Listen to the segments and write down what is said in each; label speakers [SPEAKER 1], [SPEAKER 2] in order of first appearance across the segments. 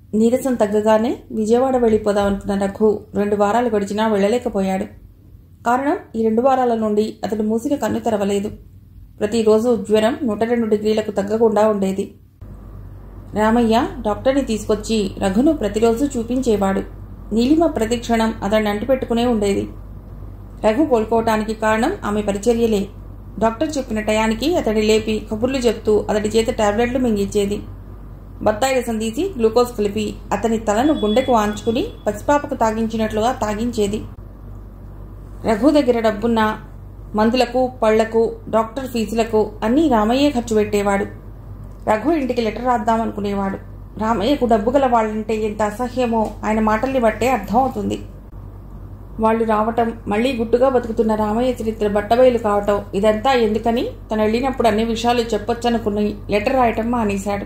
[SPEAKER 1] నీరసం తగ్గగానే విజయవాడ వెళ్ళిపోదామనుకున్న రఘు రెండు వారాలు గడిచినా వెళ్ళలేకపోయాడు కారణం ఈ రెండు వారాల నుండి అతడు మూసిన కన్ను తెరవలేదు ప్రతిరోజు జ్వరం నూట రెండు డిగ్రీలకు తగ్గకుండా ఉండేది రామయ్య డాక్టర్ని తీసుకొచ్చి రఘును ప్రతిరోజు చూపించేవాడు నీలిమ ప్రతిక్షణం అతన్ని అంటిపెట్టుకునే ఉండేది రఘు కోలుకోవటానికి కారణం ఆమె పరిచర్యలే డాక్టర్ చెప్పిన టయానికి అతడి లేపి కబుర్లు చెప్తూ అతడి చేత టాబ్లెట్లు మింగించేది బత్తాయి రసం తీసి గ్లూకోజ్ కలిపి అతని తలను గుండెకు వాంచుకుని పసిపాపకు తాగించినట్లుగా తాగించేది రఘు దగ్గర డబ్బున్న మందులకు పళ్లకు డాక్టర్ ఫీజులకు అన్నీ రామయ్యే ఖర్చు పెట్టేవాడు రఘు ఇంటికి లెటర్ రాద్దామనుకునేవాడు రామయ్యకు డబ్బు గల వాళ్ళంటే ఎంత అసహ్యమో ఆయన మాటల్ని బట్టే అర్థమవుతుంది వాళ్ళు రావటం మళ్ళీ గుట్టుగా బతుకుతున్న రామయ్య చరిత్ర బట్టబయలు కావటం ఇదంతా ఎందుకని తను వెళ్ళినప్పుడు అన్ని విషయాలు చెప్పొచ్చనుకుని లెటర్ రాయటం మానేశాడు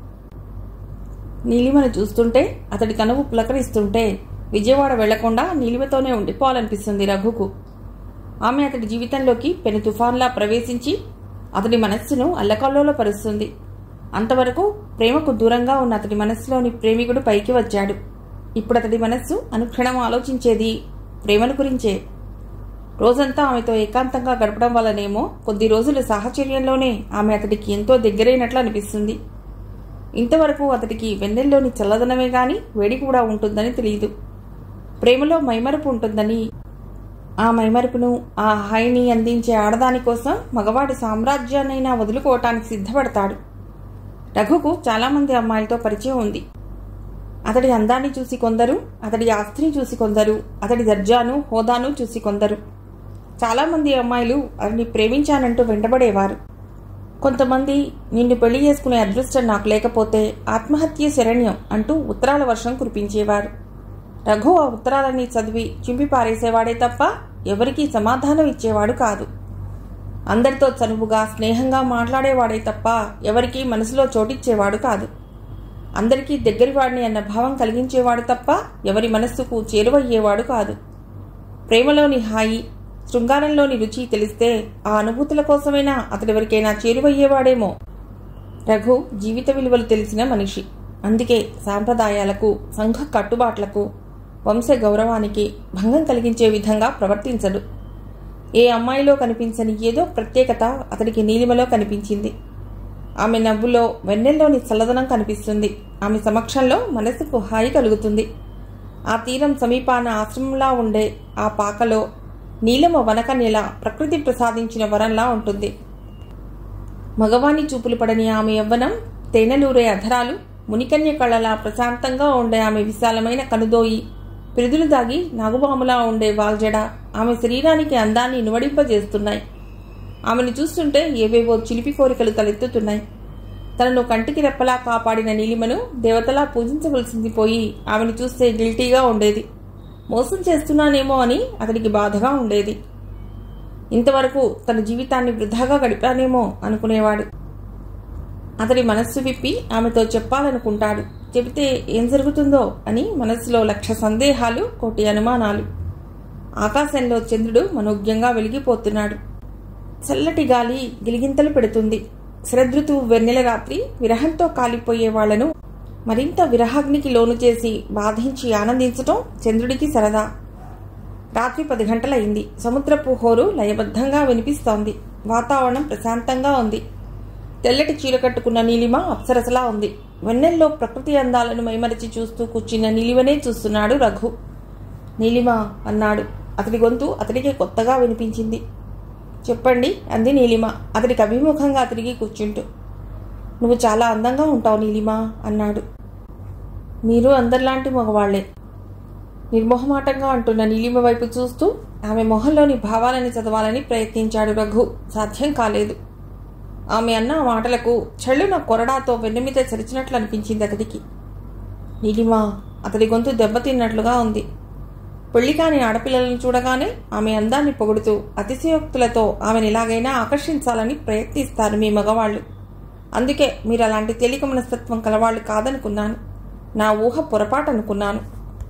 [SPEAKER 1] నీలిమను చూస్తుంటే అతడి కనువు పులకరిస్తుంటే విజయవాడ వెళ్లకుండా నీలిమతోనే ఉండిపోవాలనిపిస్తుంది రఘుకు ఆమె అతడి జీవితంలోకి పెను తుఫాన్లా ప్రవేశించి అతడి మనస్సును అల్లకల్లోలో పరుస్తుంది అంతవరకు ప్రేమకు దూరంగా ఉన్న అతడి మనస్సులోని ప్రేమికుడు పైకి వచ్చాడు ఇప్పుడు అతడి మనస్సు అనుక్షణం ఆలోచించేది ప్రేమను గురించే రోజంతా ఆమెతో ఏకాంతంగా గడపడం వల్లనేమో కొద్ది రోజుల సాహచర్యంలోనే ఆమె అతడికి ఎంతో దగ్గరైనట్లు అనిపిస్తుంది ఇంతవరకు అతడికి వెన్నెల్లోని చల్లదనమే గాని వేడి కూడా ఉంటుందని తెలియదు ప్రేమలో మైమరుపు ఉంటుందని ఆ మైమరుపును ఆ హాయిని అందించే ఆడదాని కోసం మగవాడి సామ్రాజ్యాన్నైనా వదులుకోవటానికి సిద్ధపడతాడు రఘుకు చాలామంది అమ్మాయిలతో పరిచయం ఉంది అతడి అందాన్ని చూసి కొందరు అతడి ఆస్తిని చూసి కొందరు అతడి దర్జాను హోదాను చూసి కొందరు చాలామంది అమ్మాయిలు అతన్ని ప్రేమించానంటూ వెంటబడేవారు కొంతమంది నిన్ను పెళ్లి చేసుకునే అదృష్టం నాకు లేకపోతే ఆత్మహత్య శరణ్యం అంటూ ఉత్తరాల వర్షం కురిపించేవారు రఘు ఆ ఉత్తరాలని చదివి చింపి పారేసేవాడే తప్ప ఎవరికీ సమాధానం ఇచ్చేవాడు కాదు అందరితో చనువుగా స్నేహంగా మాట్లాడేవాడే తప్ప ఎవరికీ మనసులో చోటిచ్చేవాడు కాదు అందరికీ దగ్గరివాడిని అన్న భావం కలిగించేవాడు తప్ప ఎవరి మనస్సుకు చేరువయ్యేవాడు కాదు ప్రేమలోని హాయి శృంగారంలోని రుచి తెలిస్తే ఆ అనుభూతుల కోసమైనా అతడెవరికైనా చేరువయ్యేవాడేమో రఘు జీవిత విలువలు తెలిసిన మనిషి అందుకే సాంప్రదాయాలకు సంఘ కట్టుబాట్లకు వంశ గౌరవానికి భంగం కలిగించే విధంగా ప్రవర్తించడు ఏ అమ్మాయిలో కనిపించని ఏదో ప్రత్యేకత అతడికి నీలిమలో కనిపించింది ఆమె నవ్వులో వెన్నెల్లోని చల్లదనం కనిపిస్తుంది ఆమె సమక్షంలో మనసుకు హాయి కలుగుతుంది ఆ తీరం సమీపాన ఆశ్రమంలా ఉండే ఆ పాకలో నీలమ వనకన్యల ప్రకృతి ప్రసాదించిన వరంలా ఉంటుంది మగవాణి చూపులు పడని ఆమె యవ్వనం తేనెలూరే అధరాలు మునికన్య కళ్ళలా ప్రశాంతంగా ఉండే ఆమె విశాలమైన కనుదోయి పిరుదులు దాగి నాగుబాములా ఉండే వాల్జడ ఆమె శరీరానికి అందాన్ని నువడింపజేస్తున్నాయి ఆమెను చూస్తుంటే ఏవేవో చిలిపి కోరికలు తలెత్తుతున్నాయి తనను కంటికి రెప్పలా కాపాడిన నీలిమను దేవతలా పూజించవలసింది పోయి ఆమెను చూస్తే గిల్టీగా ఉండేది మోసం చేస్తున్నానేమో అని అతడికి బాధగా ఉండేది ఇంతవరకు తన జీవితాన్ని వృధాగా గడిపానేమో అనుకునేవాడు అతడి మనస్సు విప్పి ఆమెతో చెప్పాలనుకుంటాడు చెబితే ఏం జరుగుతుందో అని మనస్సులో లక్ష సందేహాలు కోటి అనుమానాలు ఆకాశంలో చంద్రుడు మనోజ్ఞంగా వెలిగిపోతున్నాడు చల్లటి గాలి గిలిగింతలు పెడుతుంది శరదృతువు వెన్నెల రాత్రి విరహంతో కాలిపోయే వాళ్లను మరింత విరహాగ్నికి లోను చేసి బాధించి ఆనందించటం చంద్రుడికి సరదా రాత్రి పది గంటలయింది సముద్రపు హోరు లయబద్ధంగా వినిపిస్తోంది వాతావరణం ప్రశాంతంగా ఉంది తెల్లటి చీర కట్టుకున్న నీలిమ అప్సరసలా ఉంది వెన్నెల్లో ప్రకృతి అందాలను మైమరిచి చూస్తూ కూర్చున్న నీలిమనే చూస్తున్నాడు రఘు నీలిమ అన్నాడు అతడి గొంతు అతడికి కొత్తగా వినిపించింది చెప్పండి అంది నీలిమ అతడికి అభిముఖంగా తిరిగి కూర్చుంటూ నువ్వు చాలా అందంగా ఉంటావు నీలిమ అన్నాడు మీరు అందరిలాంటి మగవాళ్లే నిర్మోహమాటంగా అంటున్న నీలిమ వైపు చూస్తూ ఆమె మొహంలోని భావాలని చదవాలని ప్రయత్నించాడు రఘు సాధ్యం కాలేదు ఆమె అన్న ఆ మాటలకు చెళ్ళున కొరడాతో వెన్నెమీద చరిచినట్లు అనిపించింది అతడికి నీలిమ అతడి గొంతు దెబ్బతిన్నట్లుగా ఉంది పెళ్లి కాని ఆడపిల్లలను చూడగానే ఆమె అందాన్ని పొగుడుతూ అతిశయోక్తులతో ఆమెను ఎలాగైనా ఆకర్షించాలని ప్రయత్నిస్తారు మీ మగవాళ్ళు అందుకే మీరు అలాంటి తేలిక మనస్తత్వం కలవాళ్ళు కాదనుకున్నాను నా ఊహ పొరపాటు అనుకున్నాను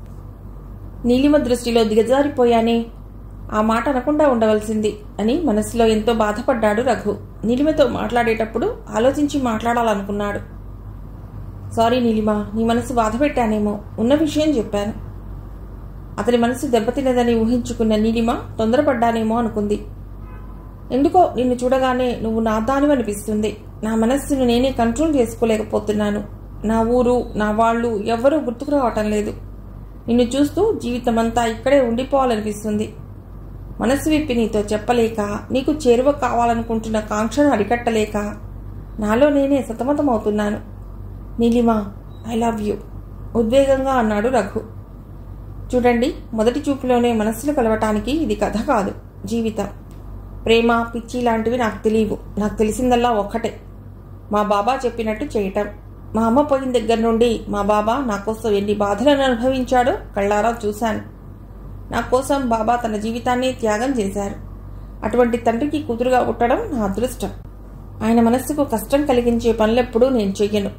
[SPEAKER 1] నీలిమ దృష్టిలో దిగజారిపోయానే ఆ మాట అనకుండా ఉండవలసింది అని మనసులో ఎంతో బాధపడ్డాడు రఘు నీలిమతో మాట్లాడేటప్పుడు ఆలోచించి మాట్లాడాలనుకున్నాడు సారీ నీలిమా నీ మనసు బాధ పెట్టానేమో ఉన్న విషయం చెప్పాను అతని మనసు దెబ్బతిన్నదని ఊహించుకున్న నీలిమ తొందరపడ్డానేమో అనుకుంది ఎందుకో నిన్ను చూడగానే నువ్వు నా దానివనిపిస్తుంది నా మనస్సును నేనే కంట్రోల్ చేసుకోలేకపోతున్నాను నా ఊరు నా వాళ్ళు ఎవ్వరూ గుర్తుకు రావటం లేదు నిన్ను చూస్తూ జీవితమంతా ఇక్కడే ఉండిపోవాలనిపిస్తుంది మనసు విప్పి నీతో చెప్పలేక నీకు చేరువ కావాలనుకుంటున్న కాంక్షను అరికట్టలేక నాలో నేనే సతమతమవుతున్నాను నీలిమా ఐ లవ్ యూ ఉద్వేగంగా అన్నాడు రఘు చూడండి మొదటి చూపులోనే మనస్సులు కలవటానికి ఇది కథ కాదు జీవితం ప్రేమ పిచ్చి లాంటివి నాకు తెలియవు నాకు తెలిసిందల్లా ఒక్కటే మా బాబా చెప్పినట్టు చేయటం మా అమ్మ పోయిన దగ్గర నుండి మా బాబా నా కోసం ఎన్ని బాధలను అనుభవించాడో కళ్ళారా చూశాను నా కోసం బాబా తన జీవితాన్ని త్యాగం చేశారు అటువంటి తండ్రికి కూతురుగా పుట్టడం నా అదృష్టం ఆయన మనస్సుకు కష్టం కలిగించే పనులెప్పుడూ నేను చెయ్యను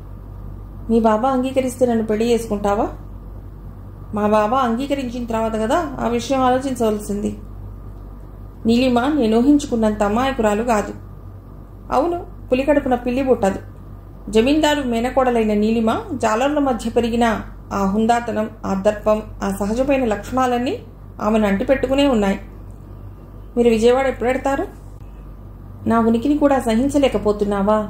[SPEAKER 1] మీ బాబా అంగీకరిస్తే నన్ను పెళ్లి చేసుకుంటావా మా బాబా అంగీకరించిన తర్వాత కదా ఆ విషయం ఆలోచించవలసింది నీలిమ నేను ఊహించుకున్నంత అమాయకురాలు కాదు అవును పులికడుపున పిల్లి పుట్టదు జమీందారు మేనకోడలైన నీలిమ జాలర్ల మధ్య పెరిగిన ఆ హుందాతనం ఆ దర్పం ఆ సహజమైన లక్షణాలన్నీ ఆమెను అంటిపెట్టుకునే ఉన్నాయి మీరు విజయవాడ ఎప్పుడెడతారు నా ఉనికిని కూడా సహించలేకపోతున్నావా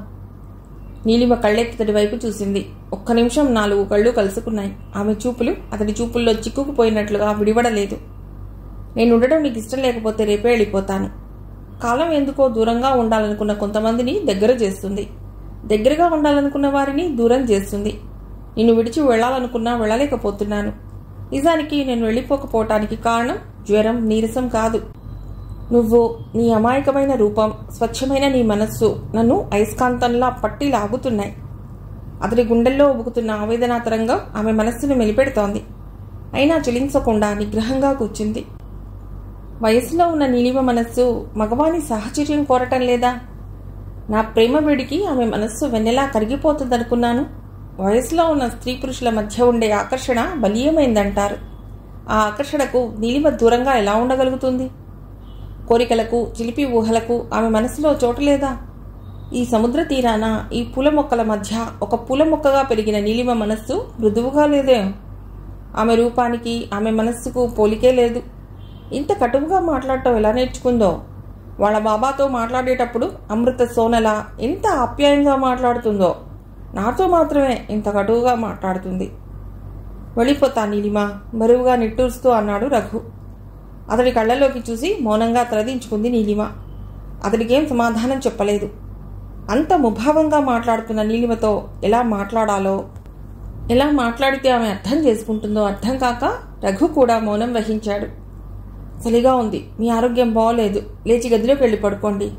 [SPEAKER 1] నీలిమ కళ్ళెత్తి వైపు చూసింది ఒక్క నిమిషం నాలుగు కళ్ళు కలుసుకున్నాయి ఆమె చూపులు అతడి చూపుల్లో చిక్కుకుపోయినట్లుగా విడివడలేదు నేను ఉండడం నీకు ఇష్టం లేకపోతే రేపే వెళ్ళిపోతాను కాలం ఎందుకో దూరంగా ఉండాలనుకున్న కొంతమందిని దగ్గర చేస్తుంది దగ్గరగా ఉండాలనుకున్న వారిని దూరం చేస్తుంది నిన్ను విడిచి వెళ్ళాలనుకున్నా వెళ్ళలేకపోతున్నాను నిజానికి నేను వెళ్ళిపోకపోవటానికి కారణం జ్వరం నీరసం కాదు నువ్వు నీ అమాయకమైన రూపం స్వచ్ఛమైన నీ మనస్సు నన్ను అయస్కాంతంలా పట్టి లాగుతున్నాయి అతడి గుండెల్లో ఉబుకుతున్న ఆవేదనా తరంగం ఆమె మనస్సును మెలిపెడుతోంది అయినా చెలించకుండా నిగ్రహంగా కూర్చుంది వయసులో ఉన్న నీలిమ మనస్సు మగవాని సాహచర్యం కోరటం లేదా నా ప్రేమ వేడికి ఆమె మనస్సు వెన్నెలా కరిగిపోతుందనుకున్నాను వయసులో ఉన్న స్త్రీ పురుషుల మధ్య ఉండే ఆకర్షణ బలీయమైందంటారు ఆ ఆకర్షణకు నీలిమ దూరంగా ఎలా ఉండగలుగుతుంది కోరికలకు చిలిపి ఊహలకు ఆమె మనసులో చోటు లేదా ఈ సముద్ర తీరాన ఈ పూల మొక్కల మధ్య ఒక పూల మొక్కగా పెరిగిన నీలిమ మనస్సు మృదువుగా లేదే ఆమె రూపానికి ఆమె మనస్సుకు పోలికే లేదు ఇంత కటువుగా మాట్లాడటం ఎలా నేర్చుకుందో వాళ్ళ బాబాతో మాట్లాడేటప్పుడు అమృత సోనల ఎంత ఆప్యాయంగా మాట్లాడుతుందో నాతో మాత్రమే ఇంత కటువుగా మాట్లాడుతుంది వెళ్ళిపోతా నీలిమా బరువుగా నిట్టూరుస్తూ అన్నాడు రఘు అతడి కళ్ళలోకి చూసి మౌనంగా తలదించుకుంది నీలిమ అతడికేం సమాధానం చెప్పలేదు అంత ముభావంగా మాట్లాడుతున్న నీలిమతో ఎలా మాట్లాడాలో ఎలా మాట్లాడితే ఆమె అర్థం చేసుకుంటుందో అర్థం కాక రఘు కూడా మౌనం వహించాడు చలిగా ఉంది మీ ఆరోగ్యం బాగోలేదు లేచి గదిలోకి వెళ్ళి పడుకోండి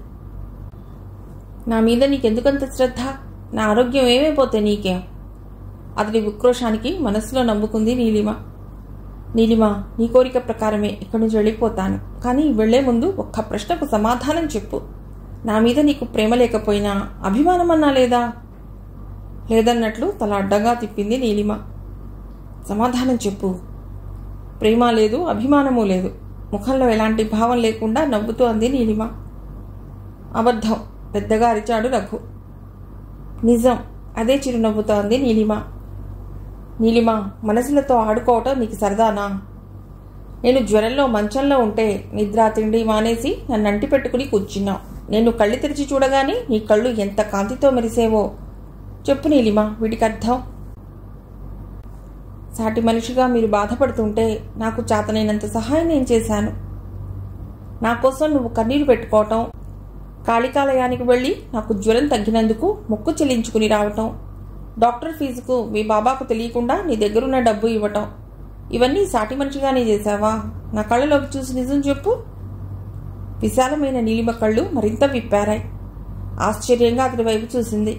[SPEAKER 1] నా మీద నీకెందుకంత శ్రద్ధ నా ఆరోగ్యం ఏమైపోతే నీకేం అతడి ఉక్రోషానికి మనసులో నవ్వుకుంది నీలిమ నీలిమ నీ కోరిక ప్రకారమే ఇక్కడి నుంచి వెళ్ళిపోతాను కానీ వెళ్లే ముందు ఒక్క ప్రశ్నకు సమాధానం చెప్పు నా మీద నీకు ప్రేమ లేకపోయినా అభిమానమన్నా లేదా లేదన్నట్లు తల అడ్డంగా తిప్పింది నీలిమ సమాధానం చెప్పు ప్రేమ లేదు అభిమానము లేదు ముఖంలో ఎలాంటి భావం లేకుండా నవ్వుతూ అంది నీలిమ అబద్ధం పెద్దగా అరిచాడు రఘు నిజం అదే చిరునవ్వుతో అంది నీలిమ నీలిమ మనసులతో ఆడుకోవటం నీకు సరదానా నేను జ్వరంలో మంచంలో ఉంటే నిద్ర తిండి మానేసి నన్ను అంటి పెట్టుకుని కూర్చున్నావు నేను కళ్ళు తెరిచి చూడగానే నీ కళ్ళు ఎంత కాంతితో మెరిసేవో చెప్పు నీలిమ వీటికి అర్థం సాటి మనిషిగా మీరు బాధపడుతుంటే నాకు చేతనైనంత సహాయం నేను చేశాను నా కోసం నువ్వు కన్నీరు పెట్టుకోవటం కాళికాలయానికి వెళ్ళి నాకు జ్వరం తగ్గినందుకు మొక్కు చెల్లించుకుని రావటం డాక్టర్ ఫీజుకు మీ బాబాకు తెలియకుండా నీ దగ్గరున్న డబ్బు ఇవ్వటం ఇవన్నీ సాటి మనిషిగానే చేశావా నా కళ్ళలోకి చూసి నిజం చెప్పు విశాలమైన నీలిమ కళ్ళు మరింత విప్పారాయి ఆశ్చర్యంగా అతడి వైపు చూసింది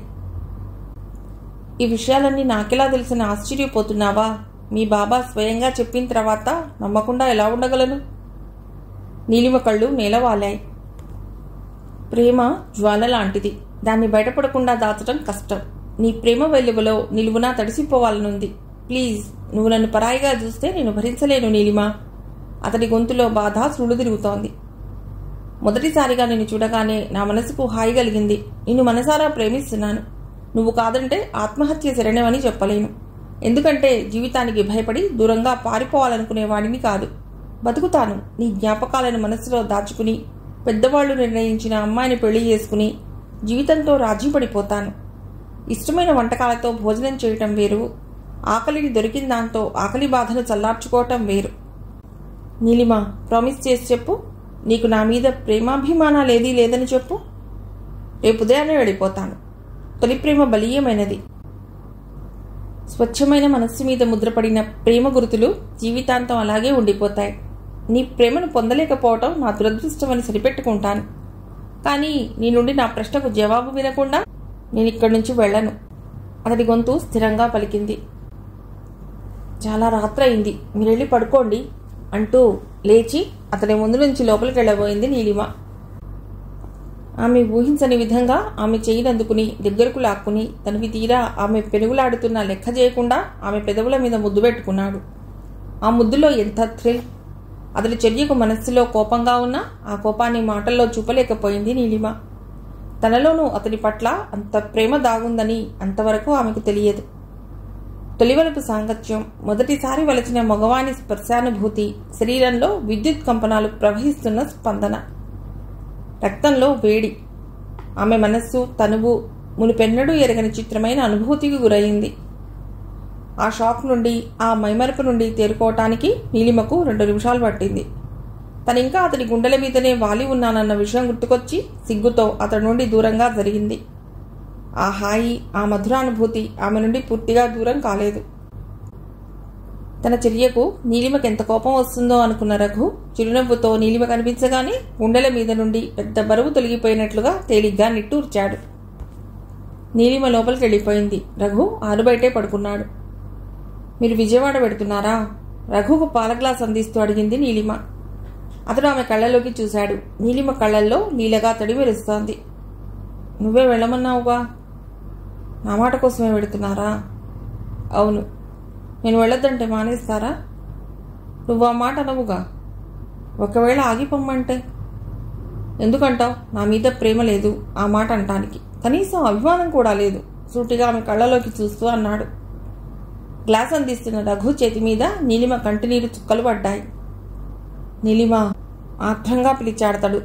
[SPEAKER 1] ఈ విషయాలన్నీ నాకెలా తెలిసిన ఆశ్చర్యపోతున్నావా మీ బాబా స్వయంగా చెప్పిన తర్వాత నమ్మకుండా ఎలా ఉండగలను నీలిమ కళ్ళు నేలవాలాయి ప్రేమ జ్వాల లాంటిది దాన్ని బయటపడకుండా దాచడం కష్టం నీ ప్రేమ వెలుగులో నిలువునా తడిసిపోవాలనుంది ప్లీజ్ నువ్వు నన్ను పరాయిగా చూస్తే నేను భరించలేను నీలిమా అతడి గొంతులో బాధ సుళ్ళు తిరుగుతోంది మొదటిసారిగా నిన్ను చూడగానే నా మనసుకు హాయి కలిగింది నిన్ను మనసారా ప్రేమిస్తున్నాను నువ్వు కాదంటే ఆత్మహత్య శరణమని చెప్పలేను ఎందుకంటే జీవితానికి భయపడి దూరంగా పారిపోవాలనుకునే వాడిని కాదు బతుకుతాను నీ జ్ఞాపకాలను మనసులో దాచుకుని పెద్దవాళ్లు నిర్ణయించిన అమ్మాయిని పెళ్లి చేసుకుని జీవితంతో రాజీ పడిపోతాను ఇష్టమైన వంటకాలతో భోజనం చేయటం వేరు ఆకలిని దొరికిన దాంతో ఆకలి బాధను చల్లార్చుకోవటం వేరు నీలిమ ప్రామిస్ చేసి చెప్పు నీకు నా మీద ప్రేమాభిమానాలేదీ లేదని చెప్పు రేపు ఉదయాన్నే వెళ్ళిపోతాను తొలి ప్రేమ బలీయమైనది స్వచ్ఛమైన మనస్సు మీద ముద్రపడిన ప్రేమ గుర్తులు జీవితాంతం అలాగే ఉండిపోతాయి నీ ప్రేమను పొందలేకపోవటం నా దురదృష్టమని సరిపెట్టుకుంటాను కానీ నీ నుండి నా ప్రశ్నకు జవాబు వినకుండా నేను ఇక్కడి నుంచి వెళ్ళను అతడి గొంతు స్థిరంగా పలికింది చాలా రాత్రి అయింది మీరెళ్ళి పడుకోండి అంటూ లేచి అతని ముందు నుంచి లోపలికి వెళ్ళబోయింది నీలిమ ఆమె ఊహించని విధంగా ఆమె చేయినందుకుని దగ్గరకు లాక్కుని తనవి తీరా ఆమె పెనుగులాడుతున్న లెక్క చేయకుండా ఆమె పెదవుల మీద ముద్దు పెట్టుకున్నాడు ఆ ముద్దులో ఎంత థ్రిల్ అతడి చర్యకు మనస్సులో కోపంగా ఉన్నా ఆ కోపాన్ని మాటల్లో చూపలేకపోయింది నీలిమ తనలోనూ అతడి పట్ల అంత ప్రేమ దాగుందని అంతవరకు ఆమెకు తెలియదు తొలివలపు సాంగత్యం మొదటిసారి వలచిన మగవాని స్పర్శానుభూతి శరీరంలో విద్యుత్ కంపనాలు ప్రవహిస్తున్న స్పందన రక్తంలో వేడి ఆమె మనస్సు తనువు మునిపెన్నడూ ఎరగని చిత్రమైన అనుభూతికి గురయింది ఆ షాక్ నుండి ఆ మైమరపు నుండి తేరుకోవటానికి నీలిమకు రెండు నిమిషాలు పట్టింది తనింకా అతడి గుండెల మీదనే వాలి ఉన్నానన్న విషయం గుర్తుకొచ్చి సిగ్గుతో అతడి నుండి దూరంగా జరిగింది ఆ హాయి ఆ మధురానుభూతి ఆమె నుండి పూర్తిగా దూరం కాలేదు తన చర్యకు నీలిమకి ఎంత కోపం వస్తుందో అనుకున్న రఘు చిరునవ్వుతో నీలిమ కనిపించగానే గుండెల మీద నుండి పెద్ద బరువు తొలగిపోయినట్లుగా తేలిగ్గా నిట్టూర్చాడు నీలిమ లోపలికి వెళ్ళిపోయింది రఘు ఆరుబయటే పడుకున్నాడు మీరు విజయవాడ పెడుతున్నారా రఘుకు పాల గ్లాస్ అందిస్తూ అడిగింది నీలిమ అతడు ఆమె కళ్ళలోకి చూశాడు నీలిమ కళ్ళల్లో నీలగా తడి మెరుస్తోంది నువ్వే వెళ్ళమన్నావుగా నా మాట కోసమే పెడుతున్నారా అవును నేను వెళ్ళొద్దంటే మానేస్తారా నువ్వు ఆ మాట అనవుగా ఒకవేళ ఆగిపోమ్మంటే ఎందుకంటావు నా మీద ప్రేమ లేదు ఆ మాట అంటానికి కనీసం అభిమానం కూడా లేదు సూటిగా ఆమె కళ్ళలోకి చూస్తూ అన్నాడు గ్లాస్ అందిస్తున్న రఘు చేతి మీద నీలిమ కంటినీరు చుక్కలు పడ్డాయి నీలిమ ఆత్రంగా పిలిచాడతాడు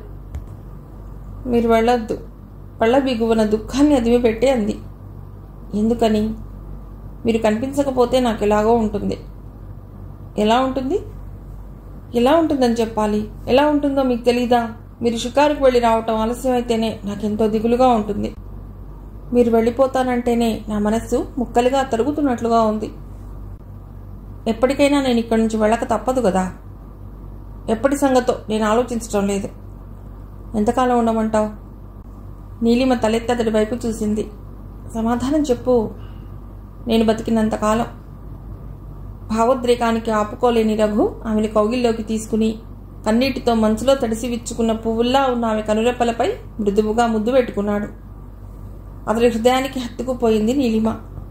[SPEAKER 1] మీరు వెళ్ళొద్దు పళ్ళ బిగువన దుఃఖాన్ని అదిమి పెట్టి అంది ఎందుకని మీరు కనిపించకపోతే నాకు ఎలాగో ఉంటుంది ఎలా ఉంటుంది ఎలా ఉంటుందని చెప్పాలి ఎలా ఉంటుందో మీకు తెలీదా మీరు షికారుకు వెళ్ళి రావటం ఆలస్యమైతేనే నాకెంతో దిగులుగా ఉంటుంది మీరు వెళ్ళిపోతానంటేనే నా మనస్సు ముక్కలుగా తరుగుతున్నట్లుగా ఉంది ఎప్పటికైనా నేను ఇక్కడి నుంచి వెళ్ళక తప్పదు కదా ఎప్పటి సంగతో నేను ఆలోచించడం లేదు ఎంతకాలం ఉండమంటావు నీలిమ తలెత్తి అతడి వైపు చూసింది సమాధానం చెప్పు నేను బతికినంతకాలం భావోద్రేకానికి ఆపుకోలేని రఘు ఆమెను కౌగిల్లోకి తీసుకుని కన్నీటితో మంచులో తడిసి విచ్చుకున్న పువ్వుల్లా ఉన్న ఆమె కనురెప్పలపై మృదువుగా ముద్దు పెట్టుకున్నాడు అతడి హృదయానికి హత్తుకుపోయింది నీలిమ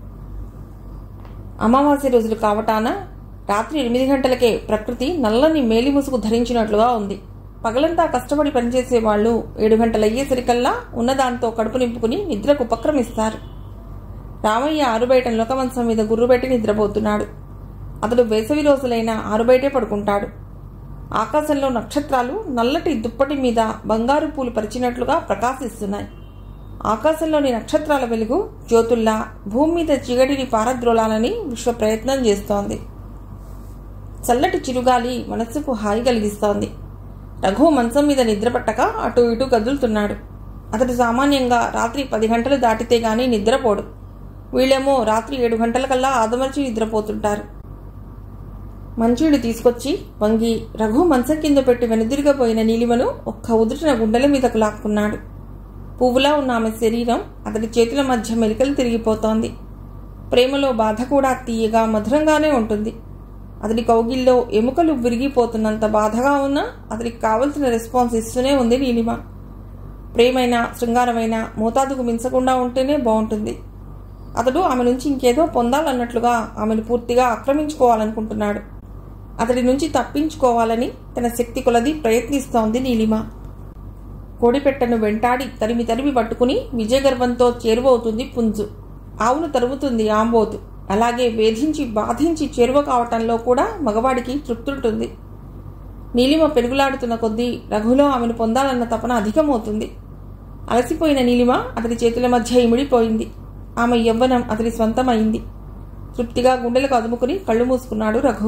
[SPEAKER 1] అమావాస్య రోజులు కావటాన రాత్రి ఎనిమిది గంటలకే ప్రకృతి నల్లని మేలి ముసుగు ధరించినట్లుగా ఉంది పగలంతా కష్టపడి పనిచేసే వాళ్ళు ఏడు గంటలు అయ్యేసరికల్లా ఉన్నదాంతో కడుపు నింపుకుని నిద్రకు ఉపక్రమిస్తారు రామయ్య ఆరుబయట లోకమంచం మీద గుర్రుబెట్టి నిద్రపోతున్నాడు అతడు వేసవి రోజులైన ఆరుబయటే పడుకుంటాడు ఆకాశంలో నక్షత్రాలు నల్లటి దుప్పటి మీద బంగారు పూలు పరిచినట్లుగా ప్రకాశిస్తున్నాయి ఆకాశంలోని నక్షత్రాల వెలుగు జ్యోతుల్లా భూమి మీద చిగడిని పారద్రోలాలని విశ్వ ప్రయత్నం చేస్తోంది చల్లటి చిరుగాలి మనస్సుకు హాయి కలిగిస్తోంది రఘు మంచం మీద నిద్రపట్టక అటు ఇటు కదులుతున్నాడు అతడు సామాన్యంగా రాత్రి పది గంటలు దాటితే గాని నిద్రపోడు వీళ్ళేమో రాత్రి ఏడు గంటలకల్లా ఆదమర్చి నిద్రపోతుంటారు మంచీడు తీసుకొచ్చి వంగి రఘు మంచం కింద పెట్టి వెనుదిరిగపోయిన నీలిమను ఒక్క ఉదుటిన గుండెల మీదకు లాక్కున్నాడు పువ్వులా ఉన్న ఆమె శరీరం అతడి చేతుల మధ్య మెలికలు తిరిగిపోతోంది ప్రేమలో బాధ కూడా తీయగా మధురంగానే ఉంటుంది అతడి కౌగిల్లో ఎముకలు విరిగిపోతున్నంత బాధగా ఉన్నా అతడికి కావలసిన రెస్పాన్స్ ఇస్తూనే ఉంది నీలిమ ప్రేమైన శృంగారమైన మోతాదుకు మించకుండా ఉంటేనే బాగుంటుంది అతడు ఆమె నుంచి ఇంకేదో పొందాలన్నట్లుగా ఆమెను పూర్తిగా ఆక్రమించుకోవాలనుకుంటున్నాడు అతడి నుంచి తప్పించుకోవాలని తన శక్తి కొలది ప్రయత్నిస్తోంది నీలిమ కోడిపెట్టను వెంటాడి తరిమి తరిమి పట్టుకుని విజయగర్వంతో చేరువవుతుంది పుంజు ఆవును తరుముతుంది ఆంబోతు అలాగే వేధించి బాధించి చేరువ కావటంలో కూడా మగవాడికి తృప్తుంటుంది నీలిమ పెరుగులాడుతున్న కొద్దీ రఘులో ఆమెను పొందాలన్న తపన అధికమవుతుంది అలసిపోయిన నీలిమ అతడి చేతుల మధ్య ఇమిడిపోయింది ఆమె యవ్వనం అతడి స్వంతమైంది తృప్తిగా గుండెలకు అదుముకుని కళ్ళు మూసుకున్నాడు రఘు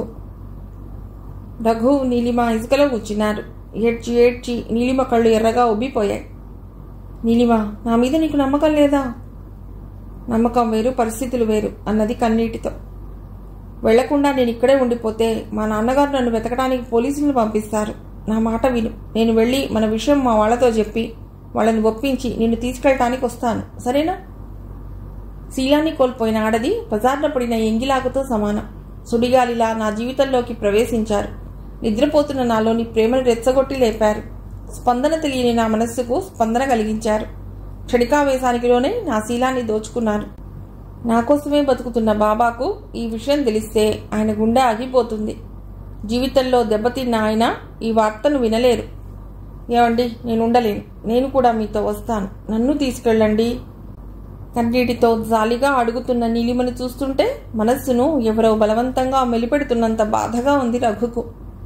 [SPEAKER 1] రఘు నీలిమ ఇసుకలో కూర్చున్నారు ఏడ్చి ఏడ్చి నీలిమ కళ్ళు ఎర్రగా ఉబ్బిపోయాయి నీలిమ నా మీద నీకు నమ్మకం లేదా నమ్మకం వేరు పరిస్థితులు వేరు అన్నది కన్నీటితో వెళ్లకుండా నేను ఇక్కడే ఉండిపోతే మా నాన్నగారు నన్ను వెతకడానికి పోలీసులను పంపిస్తారు నా మాట విను నేను వెళ్ళి మన విషయం మా వాళ్ళతో చెప్పి వాళ్ళని ఒప్పించి నిన్ను తీసుకెళ్ళటానికి వస్తాను సరేనా శీలాన్ని కోల్పోయిన ఆడది బజార్న పడిన ఎంగిలాకుతో సమానం సుడిగాలిలా నా జీవితంలోకి ప్రవేశించారు నిద్రపోతున్న నాలోని ప్రేమను రెచ్చగొట్టి లేపారు స్పందన తెలియని నా మనస్సుకు స్పందన కలిగించారు క్షణికావేశానికిలోనే నా శీలాన్ని దోచుకున్నారు నా కోసమే బతుకుతున్న బాబాకు ఈ విషయం తెలిస్తే ఆయన గుండె ఆగిపోతుంది జీవితంలో దెబ్బతిన్న ఆయన ఈ వార్తను వినలేరు ఏమండి నేను ఉండలేను నేను కూడా మీతో వస్తాను నన్ను తీసుకెళ్ళండి కన్నీటితో జాలిగా అడుగుతున్న నీలిమని చూస్తుంటే మనస్సును ఎవరో బలవంతంగా మెలిపెడుతున్నంత బాధగా ఉంది రఘుకు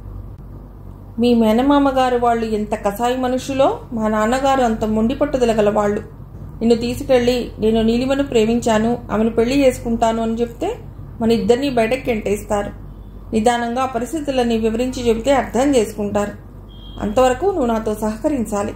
[SPEAKER 1] మీ మేనమామ గారు వాళ్ళు ఎంత కసాయి మనుషులో మా నాన్నగారు అంత మొండి పట్టుదల గల వాళ్ళు నిన్ను తీసుకెళ్ళి నేను నీలిమను ప్రేమించాను ఆమెను పెళ్లి చేసుకుంటాను అని చెప్తే మన ఇద్దరిని బయటకు కెంటేస్తారు నిదానంగా ఆ పరిస్థితులన్నీ వివరించి చెబితే అర్థం చేసుకుంటారు అంతవరకు నువ్వు నాతో సహకరించాలి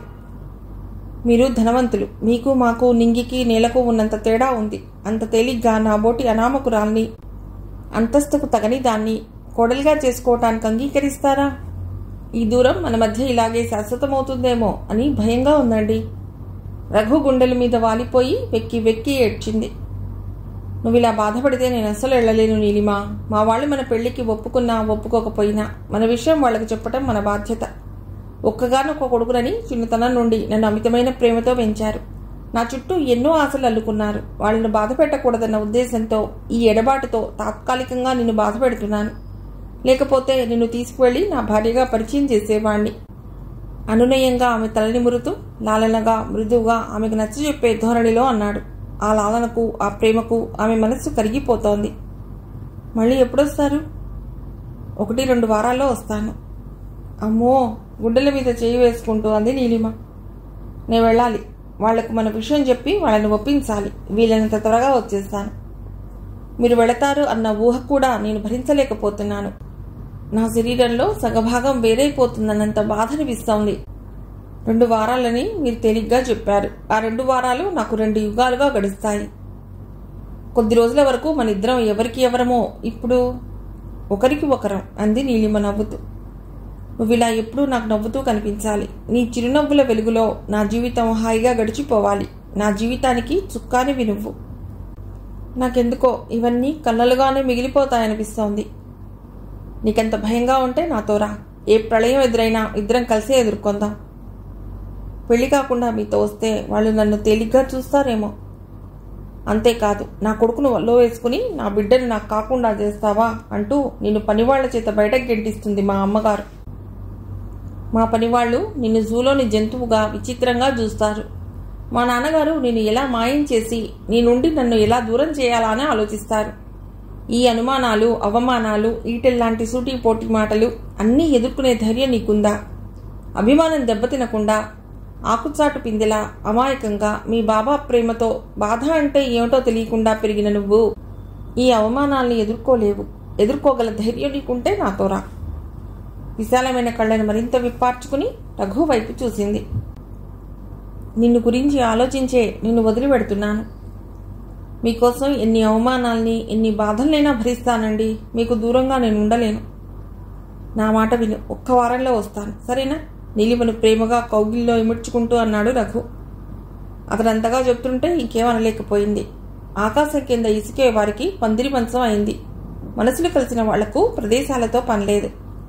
[SPEAKER 1] మీరు ధనవంతులు మీకు మాకు నింగికి నేలకు ఉన్నంత తేడా ఉంది అంత తేలిగ్గా నా బోటి అనామకురాల్ని అంతస్తుకు తగని దాన్ని కోడలిగా చేసుకోవటానికి అంగీకరిస్తారా ఈ దూరం మన మధ్య ఇలాగే శాశ్వతమవుతుందేమో అని భయంగా ఉందండి రఘు గుండెల మీద వాలిపోయి వెక్కి వెక్కి ఏడ్చింది నువ్వు ఇలా బాధపడితే నేను అస్సలు వెళ్ళలేను నీలిమా మా వాళ్ళు మన పెళ్లికి ఒప్పుకున్నా ఒప్పుకోకపోయినా మన విషయం వాళ్ళకి చెప్పటం మన బాధ్యత ఒక్కగానొక్క కొడుకునని చిన్నతనం నుండి నన్ను అమితమైన ప్రేమతో పెంచారు నా చుట్టూ ఎన్నో ఆశలు అల్లుకున్నారు వాళ్ళను బాధ పెట్టకూడదన్న ఉద్దేశంతో ఈ ఎడబాటుతో తాత్కాలికంగా నిన్ను బాధ పెడుతున్నాను లేకపోతే నిన్ను తీసుకువెళ్ళి నా భార్యగా పరిచయం చేసేవాణ్ణి అనునయంగా ఆమె తలని మురుతూ లాలనగా మృదువుగా ఆమెకు నచ్చజెప్పే ధోరణిలో అన్నాడు ఆ లాలనకు ఆ ప్రేమకు ఆమె మనస్సు కరిగిపోతోంది మళ్ళీ ఎప్పుడొస్తారు ఒకటి రెండు వారాల్లో వస్తాను అమ్మో గుడ్డల మీద చేయి వేసుకుంటూ అంది నీలిమ నేను వెళ్ళాలి వాళ్లకు మన విషయం చెప్పి వాళ్ళని ఒప్పించాలి వీలైనంత త్వరగా వచ్చేస్తాను మీరు వెళతారు అన్న ఊహ కూడా నేను భరించలేకపోతున్నాను నా శరీరంలో సగభాగం వేరైపోతుందన్నంత బాధ అనిపిస్తోంది రెండు వారాలని మీరు తేలిగ్గా చెప్పారు ఆ రెండు వారాలు నాకు రెండు యుగాలుగా గడుస్తాయి కొద్ది రోజుల వరకు మన ఇద్దరం ఎవరికి ఎవరమో ఇప్పుడు ఒకరికి ఒకరం అంది నీలిమ నవ్వుతూ నువ్వు ఇలా ఎప్పుడూ నాకు నవ్వుతూ కనిపించాలి నీ చిరునవ్వుల వెలుగులో నా జీవితం హాయిగా గడిచిపోవాలి నా జీవితానికి చుక్కానివి నువ్వు నాకెందుకో ఇవన్నీ కళ్ళలుగానే మిగిలిపోతాయనిపిస్తోంది నీకెంత భయంగా ఉంటే నాతో రా ఏ ప్రళయం ఎదురైనా ఇద్దరం కలిసే ఎదుర్కొందాం పెళ్లి కాకుండా మీతో వస్తే వాళ్ళు నన్ను తేలిగ్గా చూస్తారేమో అంతేకాదు నా కొడుకును వల్లో వేసుకుని నా బిడ్డను నాకు కాకుండా చేస్తావా అంటూ నిన్ను పనివాళ్ల చేత బయటకు గెంటిస్తుంది మా అమ్మగారు మా పనివాళ్ళు నిన్ను జూలోని జంతువుగా విచిత్రంగా చూస్తారు మా నాన్నగారు నిన్ను ఎలా మాయం చేసి నీ నుండి నన్ను ఎలా దూరం చేయాలా అని ఆలోచిస్తారు ఈ అనుమానాలు అవమానాలు ఈటెల్లాంటి సూటి పోటీ మాటలు అన్నీ ఎదుర్కొనే ధైర్యం నీకుందా అభిమానం దెబ్బతినకుండా ఆకుచాటు పిందెలా అమాయకంగా మీ బాబా ప్రేమతో బాధ అంటే ఏమిటో తెలియకుండా పెరిగిన నువ్వు ఈ అవమానాల్ని ఎదుర్కోలేవు ఎదుర్కోగల ధైర్యం నీకుంటే నాతో రా విశాలమైన కళ్ళను మరింత విప్పార్చుకుని రఘు వైపు చూసింది నిన్ను గురించి ఆలోచించే నిన్ను వదిలిపెడుతున్నాను మీకోసం ఎన్ని అవమానాల్ని ఎన్ని బాధలనైనా భరిస్తానండి మీకు దూరంగా నేను ఉండలేను నా మాట విను ఒక్క వారంలో వస్తాను సరేనా నీలిమను ప్రేమగా కౌగిల్లో ఇముడ్చుకుంటూ అన్నాడు రఘు అతనంతగా చెప్తుంటే ఇంకేమనలేకపోయింది ఆకాశం కింద ఇసుకే వారికి పందిరి మంచం అయింది మనసులు కలిసిన వాళ్లకు ప్రదేశాలతో పనిలేదు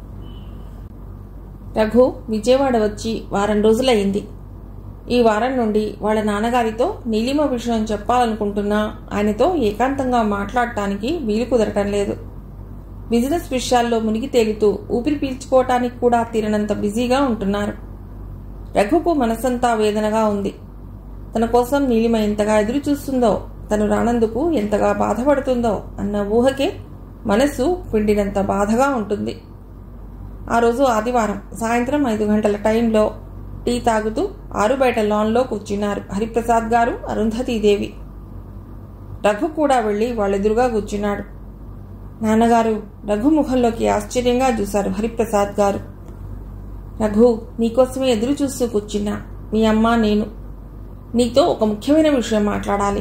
[SPEAKER 1] రఘు విజయవాడ వచ్చి వారం రోజులయ్యింది ఈ వారం నుండి వాళ్ళ నాన్నగారితో నీలిమ విషయం చెప్పాలనుకుంటున్నా ఆయనతో ఏకాంతంగా మాట్లాడటానికి వీలు కుదరటం లేదు బిజినెస్ విషయాల్లో మునిగి తేలుతూ ఊపిరి పీల్చుకోవటానికి కూడా తీరనంత బిజీగా ఉంటున్నారు రఘుకు మనసంతా వేదనగా ఉంది తన కోసం నీలిమ ఎంతగా ఎదురు చూస్తుందో తను రానందుకు ఎంతగా బాధపడుతుందో అన్న ఊహకే మనస్సు పిండినంత బాధగా ఉంటుంది ఆ రోజు ఆదివారం సాయంత్రం ఐదు గంటల టైంలో టీ తాగుతూ ఆరు బయట లాన్లో కూర్చున్నారు హరిప్రసాద్ గారు అరుంధతీదేవి రఘు కూడా వెళ్ళి వాళ్ళెదురుగా కూర్చున్నాడు నాన్నగారు రఘు ముఖంలోకి ఆశ్చర్యంగా చూశారు హరిప్రసాద్ గారు రఘు నీకోసమే ఎదురు చూస్తూ కూర్చున్నా మీ అమ్మ నేను నీతో ఒక ముఖ్యమైన విషయం మాట్లాడాలి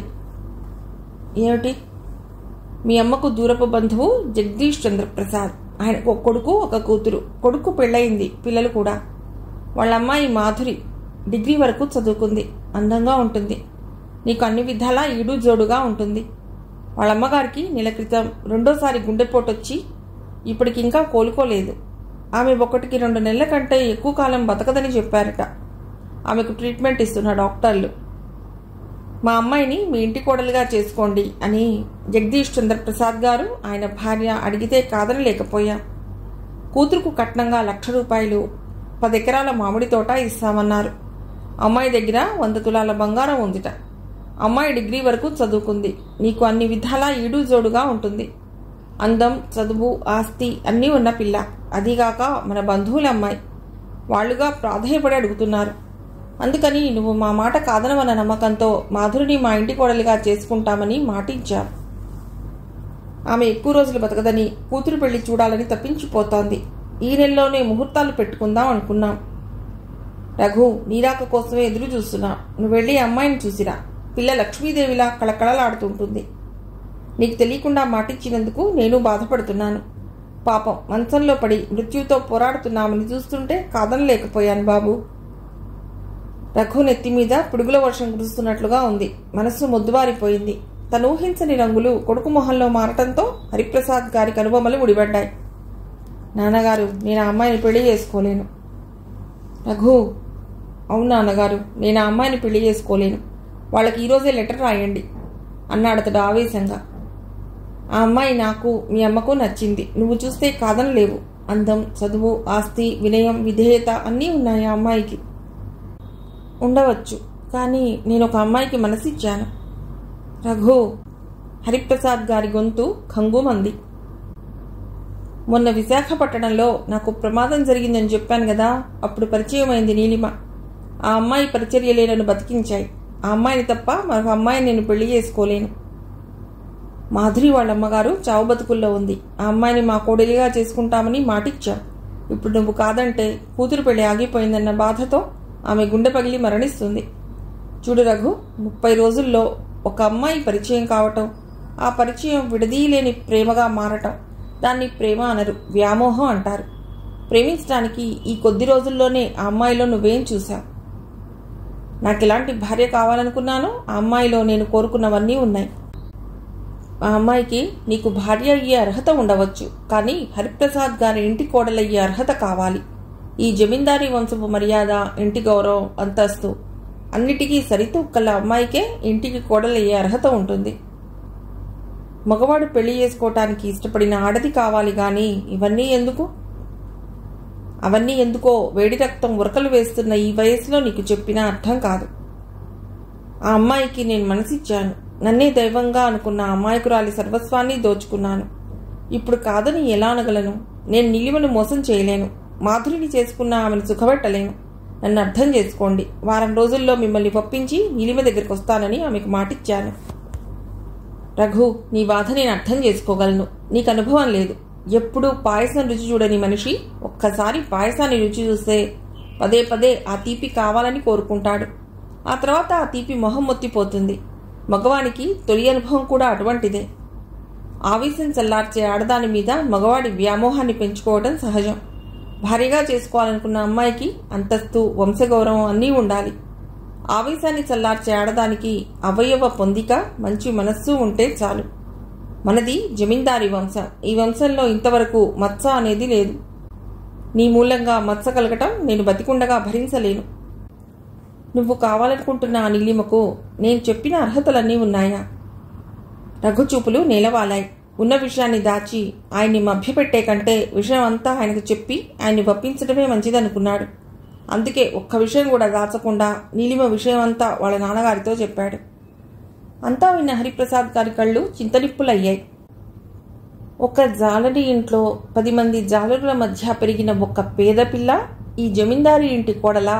[SPEAKER 1] ఏమిటి మీ అమ్మకు దూరపు బంధువు జగదీష్ చంద్రప్రసాద్ ఆయనకు ఒక కొడుకు ఒక కూతురు కొడుకు పెళ్ళయింది పిల్లలు కూడా వాళ్ళ అమ్మాయి మాధురి డిగ్రీ వరకు చదువుకుంది అందంగా ఉంటుంది నీకు అన్ని విధాలా ఈడు జోడుగా ఉంటుంది వాళ్ళ అమ్మగారికి నెల క్రితం రెండోసారి గుండెపోటు వచ్చి ఇప్పటికి ఇంకా కోలుకోలేదు ఆమె ఒకటికి రెండు నెలల కంటే ఎక్కువ కాలం బతకదని చెప్పారట ఆమెకు ట్రీట్మెంట్ ఇస్తున్న డాక్టర్లు మా అమ్మాయిని మీ ఇంటి కోడలుగా చేసుకోండి అని జగదీష్ చంద్రప్రసాద్ గారు ఆయన భార్య అడిగితే కాదని లేకపోయా కూతురుకు కట్నంగా లక్ష రూపాయలు పది ఎకరాల మామిడి తోట ఇస్తామన్నారు అమ్మాయి దగ్గర వంద తులాల బంగారం ఉందిట అమ్మాయి డిగ్రీ వరకు చదువుకుంది నీకు అన్ని విధాలా ఈడు జోడుగా ఉంటుంది అందం చదువు ఆస్తి అన్నీ ఉన్న పిల్ల అదీగాక మన బంధువుల అమ్మాయి వాళ్ళుగా ప్రాధాయపడి అడుగుతున్నారు అందుకని నువ్వు మా మాట కాదనవన్న నమ్మకంతో మాధురిని మా ఇంటి కోడలిగా చేసుకుంటామని మాటించావు ఆమె ఎక్కువ రోజులు బతకదని కూతురు పెళ్లి చూడాలని తప్పించిపోతోంది ఈ నెలలోనే ముహూర్తాలు పెట్టుకుందాం అనుకున్నాం రఘు నీరాక కోసమే ఎదురు చూస్తున్నా నువ్వు వెళ్ళి అమ్మాయిని చూసిరా పిల్ల లక్ష్మీదేవిలా కళకళలాడుతుంటుంది నీకు తెలియకుండా మాటిచ్చినందుకు నేను బాధపడుతున్నాను పాపం మంచంలో పడి మృత్యుతో పోరాడుతున్నామని చూస్తుంటే కాదనలేకపోయాను బాబు రఘు నెత్తి మీద పిడుగుల వర్షం కురుస్తున్నట్లుగా ఉంది మనస్సు మొద్దుబారిపోయింది తను ఊహించని రంగులు కొడుకు మొహంలో మారటంతో హరిప్రసాద్ గారి కనుబొమ్మలు ముడిపడ్డాయి నాన్నగారు నేను ఆ అమ్మాయిని పెళ్లి చేసుకోలేను రఘు అవును నాన్నగారు నేను ఆ అమ్మాయిని పెళ్లి చేసుకోలేను వాళ్ళకి ఈరోజే లెటర్ రాయండి అన్నాడు అతడు ఆవేశంగా ఆ అమ్మాయి నాకు మీ అమ్మకు నచ్చింది నువ్వు చూస్తే కాదనలేవు అందం చదువు ఆస్తి వినయం విధేయత అన్నీ ఉన్నాయి ఆ అమ్మాయికి ఉండవచ్చు కానీ నేను ఒక అమ్మాయికి మనసిచ్చాను రఘు హరిప్రసాద్ గారి గొంతు ఖంగుమంది మొన్న విశాఖపట్టణంలో నాకు ప్రమాదం జరిగిందని చెప్పాను కదా అప్పుడు పరిచయమైంది నీలిమ ఆ అమ్మాయి పరిచర్యలే నన్ను బతికించాయి ఆ అమ్మాయిని తప్ప మరొక అమ్మాయిని నేను పెళ్లి చేసుకోలేను మాధురి వాళ్ళ అమ్మగారు చావు బతుకుల్లో ఉంది ఆ అమ్మాయిని మా కోడలిగా చేసుకుంటామని మాటిచ్చాం ఇప్పుడు నువ్వు కాదంటే కూతురు పెళ్లి ఆగిపోయిందన్న బాధతో ఆమె గుండె పగిలి మరణిస్తుంది చూడు రఘు ముప్పై రోజుల్లో ఒక అమ్మాయి పరిచయం కావటం ఆ పరిచయం విడదీయలేని ప్రేమగా మారటం దాన్ని ప్రేమ అనరు వ్యామోహం అంటారు ప్రేమించడానికి ఈ కొద్ది రోజుల్లోనే ఆ అమ్మాయిలో నువ్వేం చూశావు నాకు ఎలాంటి భార్య కావాలనుకున్నానో ఆ అమ్మాయిలో నేను కోరుకున్నవన్నీ ఉన్నాయి ఆ అమ్మాయికి నీకు భార్య అయ్యే అర్హత ఉండవచ్చు కానీ హరిప్రసాద్ గారి ఇంటి కోడలయ్యే అర్హత కావాలి ఈ జమీందారీ వంశపు మర్యాద ఇంటి గౌరవం అంతస్తు అన్నిటికీ సరితూక్కల అమ్మాయికే ఇంటికి కోడలయ్యే అర్హత ఉంటుంది మగవాడు పెళ్లి చేసుకోవటానికి ఇష్టపడిన ఆడది కావాలి గాని ఇవన్నీ ఎందుకు అవన్నీ ఎందుకో వేడి రక్తం ఉరకలు వేస్తున్న ఈ వయసులో నీకు చెప్పినా అర్థం కాదు ఆ అమ్మాయికి నేను మనసిచ్చాను నన్నే దైవంగా అనుకున్న అమాయకురాలి సర్వస్వాన్ని దోచుకున్నాను ఇప్పుడు కాదని ఎలా అనగలను నేను నిలిమను మోసం చేయలేను మాధురిని చేసుకున్న ఆమెను సుఖపెట్టలేను నన్ను అర్థం చేసుకోండి వారం రోజుల్లో మిమ్మల్ని పంపించి నీలిమ దగ్గరికి వస్తానని ఆమెకు మాటిచ్చాను రఘు నీ బాధ నేను అర్థం చేసుకోగలను నీకు అనుభవం లేదు ఎప్పుడూ పాయసం రుచి చూడని మనిషి ఒక్కసారి పాయసాన్ని రుచి చూస్తే పదే పదే ఆ తీపి కావాలని కోరుకుంటాడు ఆ తర్వాత ఆ తీపి మొహం మొత్తిపోతుంది మగవానికి తొలి అనుభవం కూడా అటువంటిదే ఆవేశం చల్లార్చే ఆడదాని మీద మగవాడి వ్యామోహాన్ని పెంచుకోవడం సహజం భారీగా చేసుకోవాలనుకున్న అమ్మాయికి అంతస్తు వంశగౌరవం అన్నీ ఉండాలి ఆవేశాన్ని చల్లార్చే ఆడదానికి అవయవ పొందిక మంచి మనస్సు ఉంటే చాలు మనది జమీందారీ వంశం ఈ వంశంలో ఇంతవరకు మత్స అనేది లేదు నీ మూలంగా మత్స కలగటం నేను బతికుండగా భరించలేను నువ్వు కావాలనుకుంటున్న ఆ నీలిమకు నేను చెప్పిన అర్హతలన్నీ ఉన్నాయా రఘుచూపులు నేలవాలాయి ఉన్న విషయాన్ని దాచి ఆయన్ని మభ్యపెట్టే కంటే విషయం అంతా ఆయనకు చెప్పి ఆయన్ని ఒప్పించడమే మంచిదనుకున్నాడు అందుకే ఒక్క విషయం కూడా దాచకుండా నీలిమ విషయం అంతా వాళ్ళ నాన్నగారితో చెప్పాడు అంతా విన్న హరిప్రసాద్ గారి కళ్ళు చింతనిప్పులయ్యాయి ఒక జాలరి ఇంట్లో పది మంది జాలరుల మధ్య పెరిగిన ఒక పేద పిల్ల ఈ జమీందారి ఇంటి కోడలా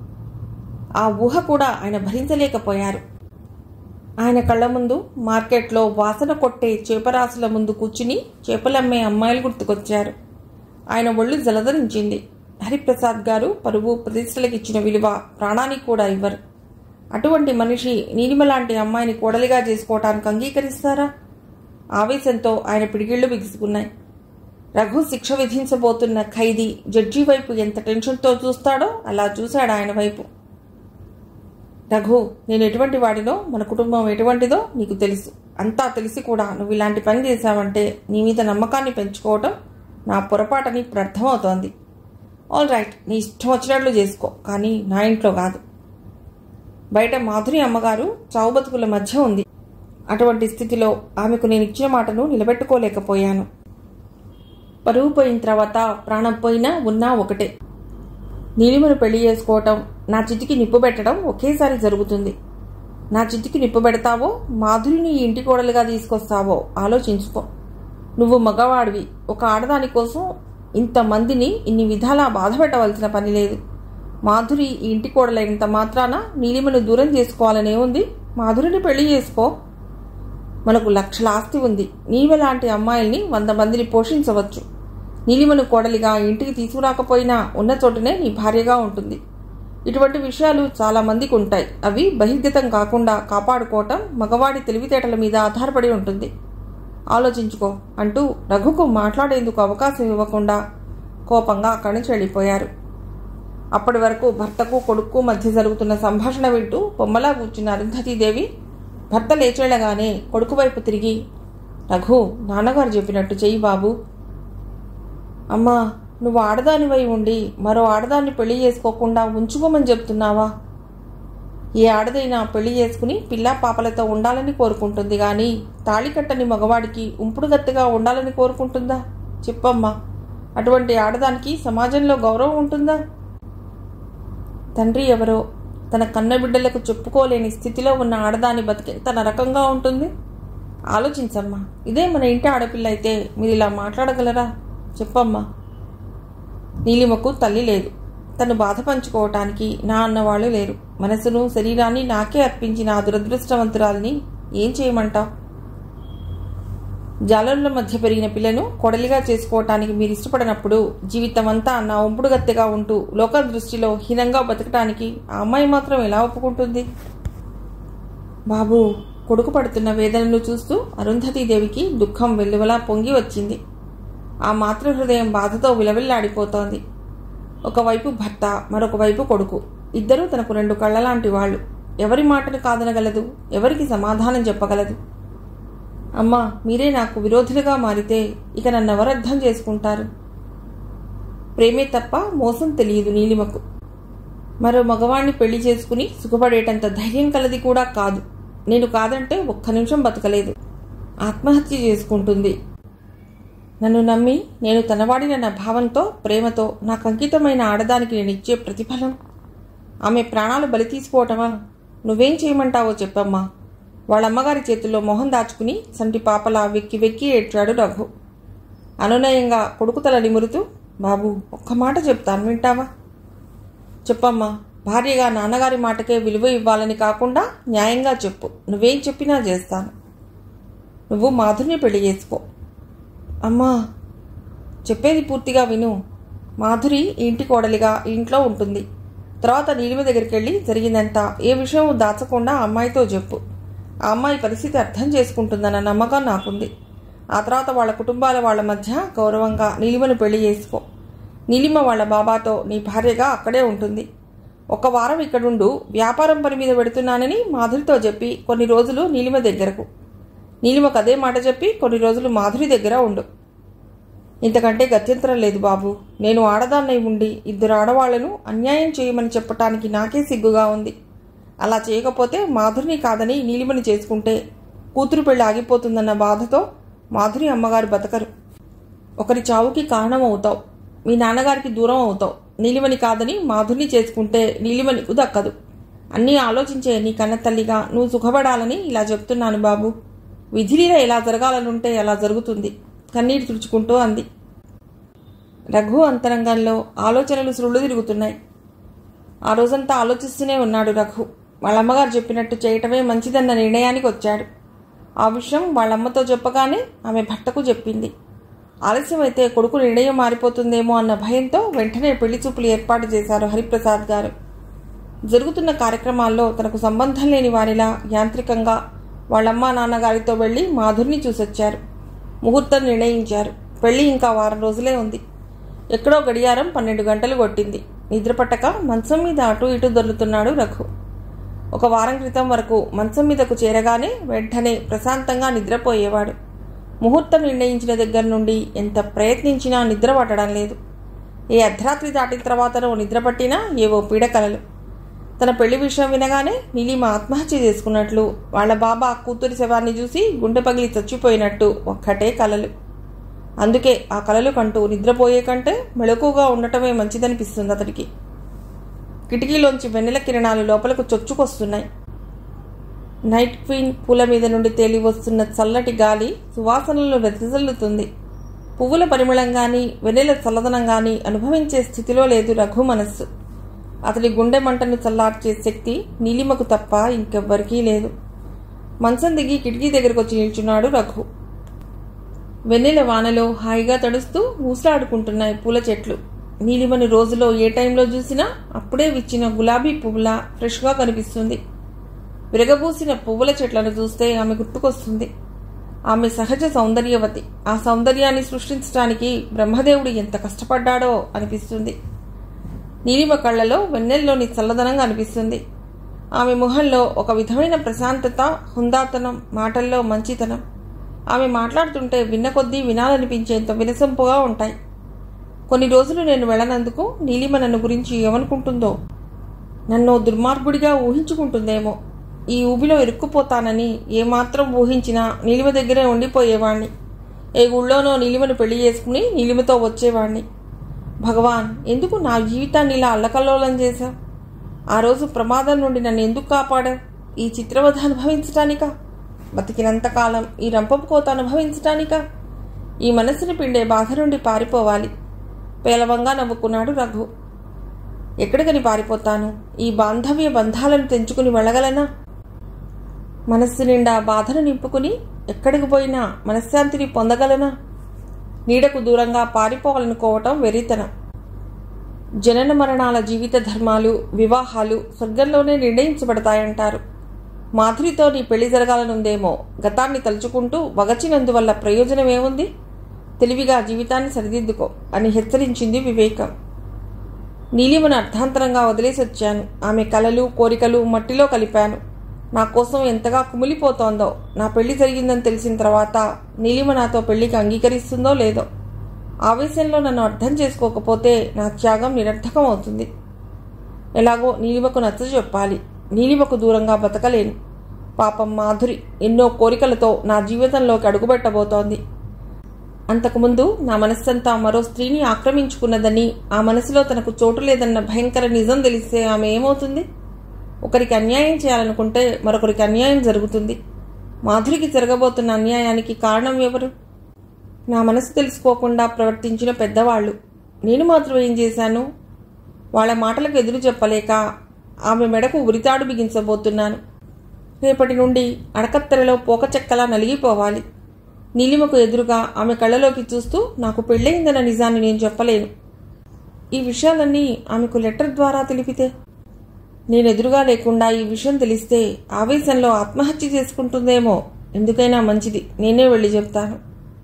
[SPEAKER 1] ఆ ఊహ కూడా ఆయన భరించలేకపోయారు ఆయన కళ్ళ ముందు మార్కెట్లో వాసన కొట్టే చేపరాసుల ముందు కూర్చుని చేపలమ్మే అమ్మాయిలు గుర్తుకొచ్చారు ఆయన ఒళ్ళు జలధరించింది హరిప్రసాద్ గారు పరువు ప్రతిష్టలకు ఇచ్చిన విలువ ప్రాణానికి కూడా ఇవ్వరు అటువంటి మనిషి నీలిమ లాంటి అమ్మాయిని కోడలిగా చేసుకోవటానికి అంగీకరిస్తారా ఆవేశంతో ఆయన పిడిగిళ్లు బిగుసుకున్నాయి రఘు శిక్ష విధించబోతున్న ఖైదీ జడ్జి వైపు ఎంత టెన్షన్తో చూస్తాడో అలా చూశాడు ఆయన వైపు రఘు నేను ఎటువంటి వాడినో మన కుటుంబం ఎటువంటిదో నీకు తెలుసు అంతా తెలిసి కూడా నువ్వు ఇలాంటి పని చేశావంటే నీ మీద నమ్మకాన్ని పెంచుకోవటం నా పొరపాటని ఇప్పుడు అర్థమవుతోంది ఆల్ రైట్ నీ ఇష్టం వచ్చినట్లు చేసుకో కానీ నా ఇంట్లో కాదు బయట మాధురి అమ్మగారు చావు బతుకుల మధ్య ఉంది అటువంటి స్థితిలో ఆమెకు నేను ఇచ్చిన మాటను నిలబెట్టుకోలేకపోయాను పరువు పోయిన తర్వాత ప్రాణం పోయినా ఉన్నా ఒకటే నీలిమను పెళ్లి చేసుకోవటం నా చితికి నిప్పు పెట్టడం ఒకేసారి జరుగుతుంది నా చితికి నిప్పు పెడతావో మాధురిని ఈ ఇంటి కోడలుగా తీసుకొస్తావో ఆలోచించుకో నువ్వు మగవాడివి ఒక ఆడదాని కోసం ఇంతమందిని ఇన్ని విధాలా బాధ పెట్టవలసిన పని లేదు మాధురి ఈ ఇంటి కోడలైనంత మాత్రాన నీలిమను దూరం చేసుకోవాలనే ఉంది మాధురిని పెళ్లి చేసుకో మనకు లక్షల ఆస్తి ఉంది నీవెలాంటి అమ్మాయిల్ని వంద మందిని పోషించవచ్చు నీలిమను కోడలిగా ఇంటికి తీసుకురాకపోయినా ఉన్న చోటనే నీ భార్యగా ఉంటుంది ఇటువంటి విషయాలు చాలా మందికి ఉంటాయి అవి బహిర్గతం కాకుండా కాపాడుకోవటం మగవాడి తెలివితేటల మీద ఆధారపడి ఉంటుంది ఆలోచించుకో అంటూ రఘుకు మాట్లాడేందుకు అవకాశం ఇవ్వకుండా కోపంగా అక్కడి నుంచి వెళ్ళిపోయారు అప్పటి వరకు భర్తకు కొడుకు మధ్య జరుగుతున్న సంభాషణ వింటూ బొమ్మలా కూర్చున్న అరుంధతీదేవి భర్త లేచేళ్ళగానే కొడుకు వైపు తిరిగి రఘు నాన్నగారు చెప్పినట్టు చెయ్యి బాబు అమ్మా నువ్వు ఆడదానివై ఉండి మరో ఆడదాన్ని పెళ్లి చేసుకోకుండా ఉంచుకోమని చెప్తున్నావా ఏ ఆడదైనా పెళ్లి చేసుకుని పిల్లా పాపలతో ఉండాలని కోరుకుంటుంది కానీ తాళి కట్టని మగవాడికి ఉంపుడుగత్తెగా ఉండాలని కోరుకుంటుందా చెప్పమ్మా అటువంటి ఆడదానికి సమాజంలో గౌరవం ఉంటుందా తండ్రి ఎవరో తన కన్నబిడ్డలకు చెప్పుకోలేని స్థితిలో ఉన్న ఆడదాని బతికెంత నరకంగా ఉంటుంది ఆలోచించమ్మా ఇదే మన ఇంటి ఆడపిల్ల అయితే మీరు ఇలా మాట్లాడగలరా చెప్పమ్మా నీలిమకు తల్లి లేదు తను బాధ పంచుకోవటానికి నా అన్నవాళ్ళు లేరు మనసును శరీరాన్ని నాకే అర్పించిన ఆ దురదృష్టవంతురాల్ని ఏం చేయమంటావు జాలరుల మధ్య పెరిగిన పిల్లను కొడలిగా చేసుకోవటానికి మీరు ఇష్టపడినప్పుడు జీవితమంతా నా ఒంపుడుగత్తెగా ఉంటూ లోకల్ దృష్టిలో హీనంగా బతకటానికి ఆ అమ్మాయి మాత్రం ఎలా ఒప్పుకుంటుంది బాబు కొడుకు పడుతున్న వేదనను చూస్తూ అరుంధతీదేవికి దుఃఖం వెల్లువలా పొంగి వచ్చింది ఆ మాతృహృదయం బాధతో విలవిల్లాడిపోతోంది ఒకవైపు భర్త మరొక వైపు కొడుకు ఇద్దరూ తనకు రెండు కళ్ళలాంటి వాళ్ళు ఎవరి మాటను కాదనగలదు ఎవరికి సమాధానం చెప్పగలదు అమ్మా మీరే నాకు విరోధులుగా మారితే ఇక నన్ను ఎవరు అర్థం చేసుకుంటారు ప్రేమే తప్ప మోసం తెలియదు నీలిమకు మరో మగవాణ్ణి పెళ్లి చేసుకుని సుఖపడేటంత ధైర్యం కలది కూడా కాదు నేను కాదంటే ఒక్క నిమిషం బతకలేదు ఆత్మహత్య చేసుకుంటుంది నన్ను నమ్మి నేను తనవాడిన భావంతో ప్రేమతో నాకు అంకితమైన ఆడదానికి నేను ఇచ్చే ప్రతిఫలం ఆమె ప్రాణాలు బలి తీసుకోవటమా నువ్వేం చేయమంటావో చెప్పమ్మా వాళ్ళమ్మగారి చేతుల్లో మొహం దాచుకుని సంటి పాపలా వెక్కి వెక్కి ఏడ్చాడు రఘు అనునయంగా కొడుకు తల నిమురుతూ బాబు ఒక్క మాట చెప్తాను వింటావా చెప్పమ్మా భార్యగా నాన్నగారి మాటకే విలువ ఇవ్వాలని కాకుండా న్యాయంగా చెప్పు నువ్వేం చెప్పినా చేస్తాను నువ్వు మాధురిని పెళ్లి చేసుకో అమ్మా చెప్పేది పూర్తిగా విను మాధురి ఈ ఇంటి కోడలిగా ఈ ఇంట్లో ఉంటుంది తర్వాత నీలిమ దగ్గరికి వెళ్ళి జరిగిందంతా ఏ విషయం దాచకుండా ఆ అమ్మాయితో చెప్పు ఆ అమ్మాయి పరిస్థితి అర్థం చేసుకుంటుందన్న నమ్మకం నాకుంది ఆ తర్వాత వాళ్ళ కుటుంబాల వాళ్ళ మధ్య గౌరవంగా నీలిమను పెళ్లి చేసుకో నీలిమ వాళ్ళ బాబాతో నీ భార్యగా అక్కడే ఉంటుంది ఒక వారం ఇక్కడుండు వ్యాపారం పని మీద పెడుతున్నానని మాధురితో చెప్పి కొన్ని రోజులు నీలిమ దగ్గరకు నీలిమకు అదే మాట చెప్పి కొన్ని రోజులు మాధురి దగ్గర ఉండు ఇంతకంటే గత్యంతరం లేదు బాబు నేను ఆడదాన్నై ఉండి ఇద్దరు ఆడవాళ్లను అన్యాయం చేయమని చెప్పటానికి నాకే సిగ్గుగా ఉంది అలా చేయకపోతే మాధురిని కాదని నీలిమని చేసుకుంటే కూతురు పెళ్లి ఆగిపోతుందన్న బాధతో మాధురి అమ్మగారు బతకరు ఒకరి చావుకి కారణం అవుతావు మీ నాన్నగారికి దూరం అవుతావు నీలిమని కాదని మాధురిని చేసుకుంటే నీలిమ నీకు దక్కదు అన్నీ ఆలోచించే నీ కన్న తల్లిగా నువ్వు సుఖపడాలని ఇలా చెప్తున్నాను బాబు విధిలీల ఎలా జరగాలనుంటే అలా జరుగుతుంది కన్నీరు తుడుచుకుంటూ అంది రఘు అంతరంగంలో ఆలోచనలు సురుళ్ళు తిరుగుతున్నాయి ఆ రోజంతా ఆలోచిస్తూనే ఉన్నాడు రఘు వాళ్ళమ్మగారు చెప్పినట్టు చేయటమే మంచిదన్న నిర్ణయానికి వచ్చాడు ఆ విషయం వాళ్ళమ్మతో చెప్పగానే ఆమె భర్తకు చెప్పింది ఆలస్యమైతే కొడుకు నిర్ణయం మారిపోతుందేమో అన్న భయంతో వెంటనే పెళ్లి చూపులు ఏర్పాటు చేశారు హరిప్రసాద్ గారు జరుగుతున్న కార్యక్రమాల్లో తనకు సంబంధం లేని వారిలా యాంత్రికంగా వాళ్ళమ్మ నాన్నగారితో వెళ్లి మాధురిని చూసొచ్చారు ముహూర్తం నిర్ణయించారు పెళ్లి ఇంకా వారం రోజులే ఉంది ఎక్కడో గడియారం పన్నెండు గంటలు కొట్టింది నిద్రపట్టక మంచం మీద అటు ఇటు దొర్లుతున్నాడు రఘు ఒక వారం క్రితం వరకు మంచం మీదకు చేరగానే వెంటనే ప్రశాంతంగా నిద్రపోయేవాడు ముహూర్తం నిర్ణయించిన దగ్గర నుండి ఎంత ప్రయత్నించినా నిద్ర పట్టడం లేదు ఏ అర్ధరాత్రి దాటిన తర్వాతనో నిద్ర పట్టినా ఏవో పీడకలలు తన పెళ్లి విషయం వినగానే నీలిమ ఆత్మహత్య చేసుకున్నట్లు వాళ్ళ బాబా కూతురి శవాన్ని చూసి గుండె పగిలి చచ్చిపోయినట్టు ఒక్కటే కలలు అందుకే ఆ కలలు కంటూ నిద్రపోయే కంటే మెళకుగా ఉండటమే మంచిదనిపిస్తుంది అతడికి కిటికీలోంచి వెన్నెల కిరణాలు లోపలకు చొచ్చుకొస్తున్నాయి నైట్ క్వీన్ పూల మీద నుండి తేలి వస్తున్న చల్లటి గాలి సువాసనలను వెదజల్లుతుంది పువ్వుల పరిమళం గాని వెన్నెల చల్లదనం గాని అనుభవించే స్థితిలో లేదు రఘు మనస్సు అతడి గుండె మంటను చల్లార్చే శక్తి నీలిమకు తప్ప ఇంకెవ్వరికీ లేదు మంచం దిగి కిటికీ దగ్గరకు వచ్చి నిల్చున్నాడు రఘు వెన్నెల వానలో హాయిగా తడుస్తూ ఊసలాడుకుంటున్నాయి పూల చెట్లు నీలిమని రోజులో ఏ టైంలో చూసినా అప్పుడే విచ్చిన గులాబీ పువ్వులా ఫ్రెష్గా కనిపిస్తుంది విరగబూసిన పువ్వుల చెట్లను చూస్తే ఆమె గుర్తుకొస్తుంది ఆమె సహజ సౌందర్యవతి ఆ సౌందర్యాన్ని సృష్టించడానికి బ్రహ్మదేవుడు ఎంత కష్టపడ్డాడో అనిపిస్తుంది నీలిమ కళ్ళలో వెన్నెల్లోని చల్లదనంగా అనిపిస్తుంది ఆమె ముఖంలో ఒక విధమైన ప్రశాంతత హుందాతనం మాటల్లో మంచితనం ఆమె మాట్లాడుతుంటే విన్న కొద్దీ వినాలనిపించేంత వినసొంపుగా ఉంటాయి కొన్ని రోజులు నేను వెళ్ళనందుకు నీలిమ నన్ను గురించి ఏమనుకుంటుందో నన్ను దుర్మార్గుడిగా ఊహించుకుంటుందేమో ఈ ఊబిలో ఇరుక్కుపోతానని ఏమాత్రం ఊహించినా నీలిమ దగ్గరే ఉండిపోయేవాణ్ణి ఏ గుళ్ళోనో నీలిమను పెళ్లి చేసుకుని నీలిమతో వచ్చేవాణ్ణి భగవాన్ ఎందుకు నా జీవితాన్ని ఇలా అల్లకల్లోలం చేశావు ఆ రోజు ప్రమాదం నుండి నన్ను ఎందుకు కాపాడావు ఈ చిత్రవధ అనుభవించటానికా బతికినంతకాలం ఈ రంపపు కోత అనుభవించటానికా ఈ మనసుని పిండే బాధ నుండి పారిపోవాలి పేలవంగా నవ్వుకున్నాడు రఘు ఎక్కడికని పారిపోతాను ఈ బాంధవ్య బంధాలను తెంచుకుని వెళ్ళగలనా మనస్సు నిండా బాధను నింపుకుని ఎక్కడికి పోయినా మనశ్శాంతిని పొందగలనా నీడకు దూరంగా పారిపోవాలనుకోవటం వెరితనం జనన మరణాల జీవిత ధర్మాలు వివాహాలు స్వర్గంలోనే నిర్ణయించబడతాయంటారు మాధురితో నీ పెళ్లి జరగాలనుందేమో గతాన్ని తలుచుకుంటూ వగచినందువల్ల ప్రయోజనమేముంది తెలివిగా జీవితాన్ని సరిదిద్దుకో అని హెచ్చరించింది వివేకం నీలిమను అర్థాంతరంగా వదిలేసి వచ్చాను ఆమె కలలు కోరికలు మట్టిలో కలిపాను నా కోసం ఎంతగా కుమిలిపోతోందో నా పెళ్లి జరిగిందని తెలిసిన తర్వాత నీలిమ నాతో పెళ్లికి అంగీకరిస్తుందో లేదో ఆవేశంలో నన్ను అర్థం చేసుకోకపోతే నా త్యాగం నిరర్థకం అవుతుంది ఎలాగో నీలిమకు నచ్చ చెప్పాలి నీలిమకు దూరంగా బతకలేను పాపం మాధురి ఎన్నో కోరికలతో నా జీవితంలోకి అడుగుపెట్టబోతోంది అంతకుముందు నా మనస్సంతా మరో స్త్రీని ఆక్రమించుకున్నదని ఆ మనసులో తనకు చోటు లేదన్న భయంకర నిజం తెలిస్తే ఆమె ఏమవుతుంది ఒకరికి అన్యాయం చేయాలనుకుంటే మరొకరికి అన్యాయం జరుగుతుంది మాధురికి జరగబోతున్న అన్యాయానికి కారణం ఎవరు నా మనసు తెలుసుకోకుండా ప్రవర్తించిన పెద్దవాళ్ళు నేను మాత్రం ఏం చేశాను వాళ్ళ మాటలకు ఎదురు చెప్పలేక ఆమె మెడకు ఉరితాడు బిగించబోతున్నాను రేపటి నుండి అడకత్తెరలో పోకచెక్కలా నలిగిపోవాలి నీలిమకు ఎదురుగా ఆమె కళ్ళలోకి చూస్తూ నాకు పెళ్ళయిందన్న నిజాన్ని నేను చెప్పలేను ఈ విషయాలన్నీ ఆమెకు లెటర్ ద్వారా తెలిపితే నేను ఎదురుగా లేకుండా ఈ విషయం తెలిస్తే ఆవేశంలో ఆత్మహత్య చేసుకుంటుందేమో ఎందుకైనా మంచిది నేనే వెళ్ళి చెప్తాను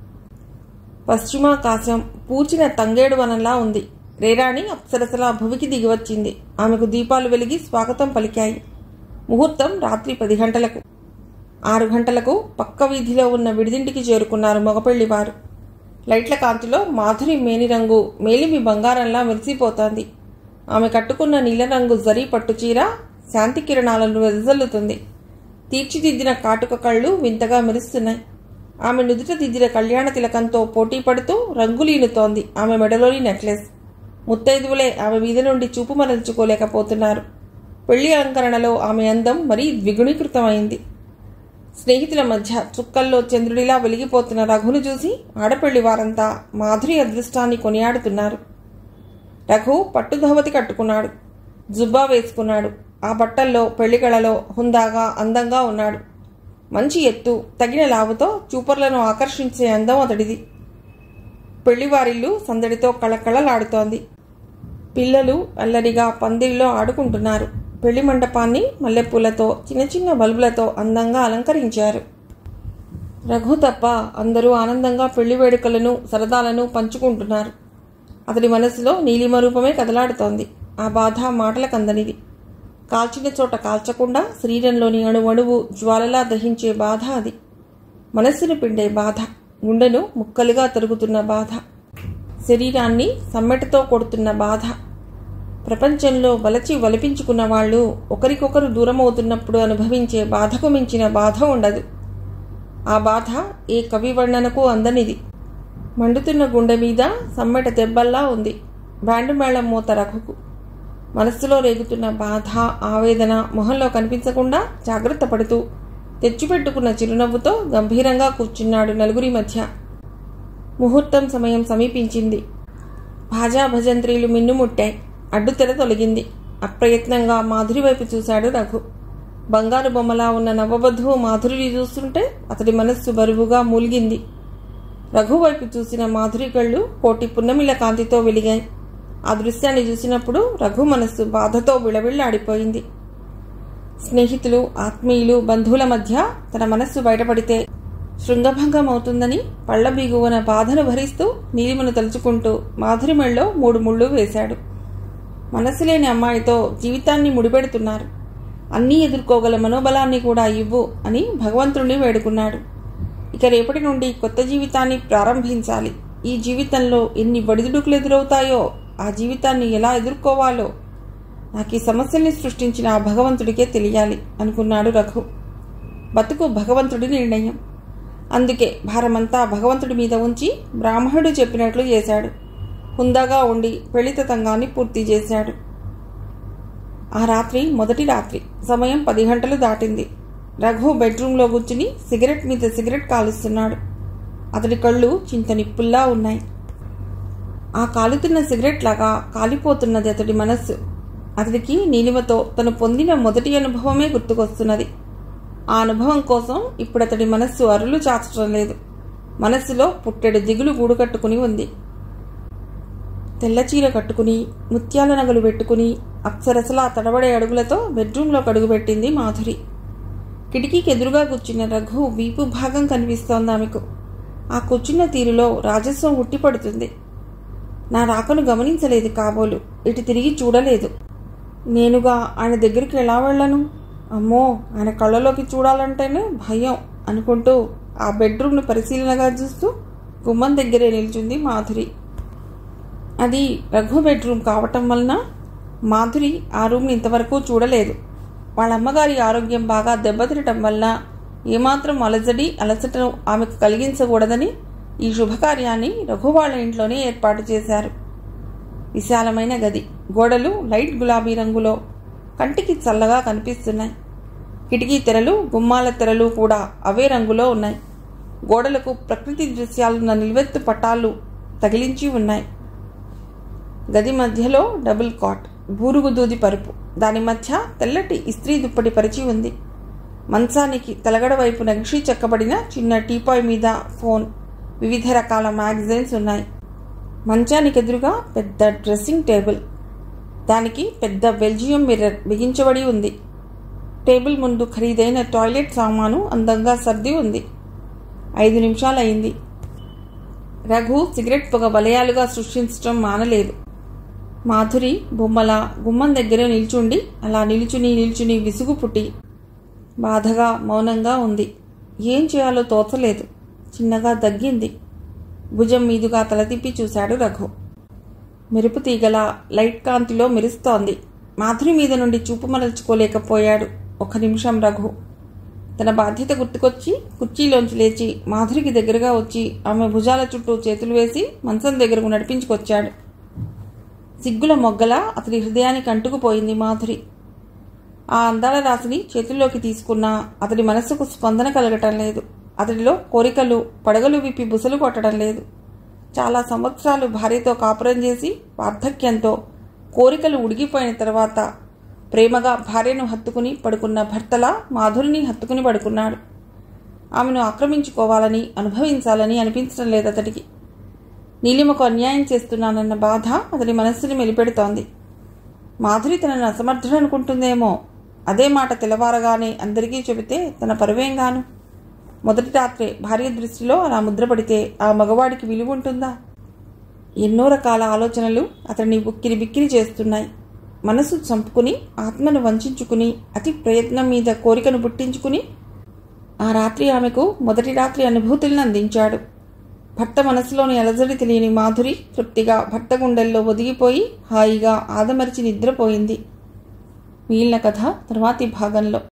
[SPEAKER 1] పశ్చిమాకాశం పూచిన తంగేడు వనంలా ఉంది రేరాణి అప్సరసలా భువికి దిగివచ్చింది ఆమెకు దీపాలు వెలిగి స్వాగతం పలికాయి ముహూర్తం రాత్రి పది గంటలకు ఆరు గంటలకు పక్క వీధిలో ఉన్న విడిదింటికి చేరుకున్నారు మగపెళ్లివారు లైట్ల కాంతిలో మాధురి మేనిరంగు మేలిమి బంగారంలా మెరిసిపోతోంది ఆమె కట్టుకున్న నీలరంగు జరీ పట్టుచీర శాంతి కిరణాలను వెదజల్లుతుంది తీర్చిదిద్దిన కాటుక కళ్ళు వింతగా మెరుస్తున్నాయి ఆమె నుదుట దిద్దిన కళ్యాణ తిలకంతో పోటీ పడుతూ రంగులీనుతోంది ఆమె మెడలోని నెక్లెస్ ముత్తైదువులే ఆమె మీద నుండి చూపు మరల్చుకోలేకపోతున్నారు పెళ్లి అలంకరణలో ఆమె అందం మరీ ద్విగుణీకృతమైంది స్నేహితుల మధ్య చుక్కల్లో చంద్రుడిలా వెలిగిపోతున్న రఘును చూసి ఆడపెళ్లి వారంతా మాధురి అదృష్టాన్ని కొనియాడుతున్నారు రఘు పట్టుధవతి కట్టుకున్నాడు జుబ్బా వేసుకున్నాడు ఆ బట్టల్లో పెళ్లికళలో హుందాగా అందంగా ఉన్నాడు మంచి ఎత్తు తగిన లావుతో చూపర్లను ఆకర్షించే అందం అతడిది పెళ్లివారిల్లు సందడితో కళకళలాడుతోంది పిల్లలు అల్లరిగా పందిరిలో ఆడుకుంటున్నారు పెళ్లి మండపాన్ని మల్లెపూలతో చిన్న చిన్న బల్బులతో అందంగా అలంకరించారు రఘు తప్ప అందరూ ఆనందంగా పెళ్లి వేడుకలను సరదాలను పంచుకుంటున్నారు అతడి మనసులో నీలిమ రూపమే కదలాడుతోంది ఆ బాధ మాటలకందనిది కాల్చిన చోట కాల్చకుండా శరీరంలోని అణువణువు జ్వాలలా దహించే బాధ అది మనస్సును పిండే బాధ గుండెను ముక్కలుగా తరుగుతున్న బాధ శరీరాన్ని సమ్మెటతో కొడుతున్న బాధ ప్రపంచంలో వలచి వలిపించుకున్న వాళ్ళు ఒకరికొకరు దూరమవుతున్నప్పుడు అనుభవించే బాధకు మించిన బాధ ఉండదు ఆ బాధ ఏ కవి వర్ణనకు అందనిది మండుతున్న గుండె మీద సమ్మెట దెబ్బల్లా ఉంది బ్యాండు మేళం మూత రఘుకు మనస్సులో రేగుతున్న బాధ ఆవేదన మొహంలో కనిపించకుండా జాగ్రత్త పడుతూ తెచ్చిపెట్టుకున్న చిరునవ్వుతో గంభీరంగా కూర్చున్నాడు నలుగురి మధ్య ముహూర్తం సమయం సమీపించింది భాజా భజంత్రీలు మిన్నుముట్టాయి అడ్డుతెర తొలగింది అప్రయత్నంగా మాధురి వైపు చూశాడు రఘు బంగారు బొమ్మలా ఉన్న నవవధువు మాధురిని చూస్తుంటే అతడి మనస్సు బరువుగా మూలిగింది రఘు వైపు చూసిన మాధురి కళ్ళు కోటి పున్నమిల కాంతితో వెలిగాయి ఆ దృశ్యాన్ని చూసినప్పుడు రఘు మనస్సు బాధతో విళవిళ్ళాడిపోయింది స్నేహితులు ఆత్మీయులు బంధువుల మధ్య తన మనస్సు బయటపడితే శృంగభంగం అవుతుందని పళ్ల బిగువన బాధను భరిస్తూ నీలిమను తలుచుకుంటూ మాధురి మెళ్ళలో మూడు ముళ్ళు వేశాడు మనసు లేని అమ్మాయితో జీవితాన్ని ముడిపెడుతున్నారు అన్నీ ఎదుర్కోగల మనోబలాన్ని కూడా ఇవ్వు అని భగవంతుణ్ణి వేడుకున్నాడు ఇక రేపటి నుండి కొత్త జీవితాన్ని ప్రారంభించాలి ఈ జీవితంలో ఎన్ని బడిదుడుకులు ఎదురవుతాయో ఆ జీవితాన్ని ఎలా ఎదుర్కోవాలో నాకు ఈ సమస్యల్ని సృష్టించిన ఆ భగవంతుడికే తెలియాలి అనుకున్నాడు రఘు బతుకు భగవంతుడి నిర్ణయం అందుకే భారమంతా భగవంతుడి మీద ఉంచి బ్రాహ్మణుడు చెప్పినట్లు చేశాడు హుందాగా ఉండి పెళ్లిత తంగాన్ని పూర్తి చేశాడు ఆ రాత్రి మొదటి రాత్రి సమయం పది గంటలు దాటింది రఘు బెడ్రూంలో కూర్చుని సిగరెట్ మీద సిగరెట్ కాలుస్తున్నాడు అతడి కళ్ళు చింత నిప్పుల్లా ఉన్నాయి ఆ కాలుతున్న సిగరెట్ లాగా కాలిపోతున్నది అతడి మనస్సు అతడికి నీలిమతో తను పొందిన మొదటి అనుభవమే గుర్తుకొస్తున్నది ఆ అనుభవం కోసం ఇప్పుడు అతడి మనస్సు అరులు చాచడం లేదు మనస్సులో పుట్టెడు దిగులు గూడు కట్టుకుని ఉంది తెల్లచీర కట్టుకుని ముత్యాల నగలు పెట్టుకుని అప్సరసలా తడబడే అడుగులతో బెడ్రూంలోకి అడుగుపెట్టింది మాధురి కిటికీకి ఎదురుగా కూర్చున్న రఘు వీపు భాగం కనిపిస్తోంది ఆమెకు ఆ కూర్చున్న తీరులో రాజస్వం ఉట్టిపడుతుంది నా రాకను గమనించలేదు కాబోలు ఇటు తిరిగి చూడలేదు నేనుగా ఆయన దగ్గరికి ఎలా వెళ్ళను అమ్మో ఆయన కళ్ళలోకి చూడాలంటేనే భయం అనుకుంటూ ఆ బెడ్రూమ్ను పరిశీలనగా చూస్తూ గుమ్మం దగ్గరే నిల్చుంది మాధురి అది రఘు బెడ్రూమ్ కావటం వలన మాధురి ఆ రూమ్ని ఇంతవరకు చూడలేదు వాళ్ళ అమ్మగారి ఆరోగ్యం బాగా దెబ్బతినటం వల్ల ఏమాత్రం అలజడి అలసటను ఆమెకు కలిగించకూడదని ఈ శుభకార్యాన్ని రఘు వాళ్ళ ఇంట్లోనే ఏర్పాటు చేశారు విశాలమైన గది గోడలు లైట్ గులాబీ రంగులో కంటికి చల్లగా కనిపిస్తున్నాయి కిటికీ తెరలు గుమ్మాల తెరలు కూడా అవే రంగులో ఉన్నాయి గోడలకు ప్రకృతి దృశ్యాలున్న నిలువెత్తు పటాలు తగిలించి ఉన్నాయి గది మధ్యలో డబుల్ కాట్ బూరుగు దూది పరుపు దాని మధ్య తెల్లటి ఇస్త్రీ దుప్పటి పరిచి ఉంది మంచానికి తలగడ వైపు నగిషి చెక్కబడిన చిన్న టీపాయ్ మీద ఫోన్ వివిధ రకాల మ్యాగజైన్స్ ఉన్నాయి మంచానికి ఎదురుగా పెద్ద డ్రెస్సింగ్ టేబుల్ దానికి పెద్ద బెల్జియం మిర్రర్ బిగించబడి ఉంది టేబుల్ ముందు ఖరీదైన టాయిలెట్ సామాను అందంగా సర్ది ఉంది ఐదు నిమిషాలయింది రఘు సిగరెట్ పొగ వలయాలుగా సృష్టించడం మానలేదు మాధురి బొమ్మల గుమ్మం దగ్గర నిల్చుండి అలా నిల్చుని నిల్చుని విసుగు పుట్టి బాధగా మౌనంగా ఉంది ఏం చేయాలో తోచలేదు చిన్నగా దగ్గింది భుజం మీదుగా తల తిప్పి చూశాడు రఘు మెరుపు తీగల లైట్ కాంతిలో మెరుస్తోంది మాధురి మీద నుండి చూపు మరల్చుకోలేకపోయాడు ఒక నిమిషం రఘు తన బాధ్యత గుర్తుకొచ్చి కుర్చీలోంచి లేచి మాధురికి దగ్గరగా వచ్చి ఆమె భుజాల చుట్టూ చేతులు వేసి మంచం దగ్గరకు నడిపించుకొచ్చాడు సిగ్గుల మొగ్గల అతడి హృదయానికి అంటుకుపోయింది మాధురి ఆ అందాల రాశిని చేతుల్లోకి తీసుకున్నా అతడి మనస్సుకు స్పందన కలగటం లేదు అతడిలో కోరికలు పడగలు విప్పి బుసలు కొట్టడం లేదు చాలా సంవత్సరాలు భార్యతో కాపురం చేసి వార్ధక్యంతో కోరికలు ఉడిగిపోయిన తర్వాత ప్రేమగా భార్యను హత్తుకుని పడుకున్న భర్తలా మాధురిని హత్తుకుని పడుకున్నాడు ఆమెను ఆక్రమించుకోవాలని అనుభవించాలని అనిపించడం లేదు అతడికి నీలిమకు అన్యాయం చేస్తున్నానన్న బాధ అతడి మనస్సుని మెలిపెడుతోంది మాధురి తనను అసమర్థుడనుకుంటుందేమో అదే మాట తెల్లవారగానే అందరికీ చెబితే తన పరువేంగాను మొదటి రాత్రే భార్య దృష్టిలో అలా ముద్రపడితే ఆ మగవాడికి విలువ ఉంటుందా ఎన్నో రకాల ఆలోచనలు అతన్ని ఉక్కిరి బిక్కిరి చేస్తున్నాయి మనసు చంపుకుని ఆత్మను వంచుకుని అతి ప్రయత్నం మీద కోరికను పుట్టించుకుని ఆ రాత్రి ఆమెకు మొదటి రాత్రి అనుభూతులను అందించాడు భర్త మనసులోని అలజడి తెలియని మాధురి తృప్తిగా భర్త గుండెల్లో ఒదిగిపోయి హాయిగా ఆదమరిచి నిద్రపోయింది మిగిలిన కథ తర్వాతి భాగంలో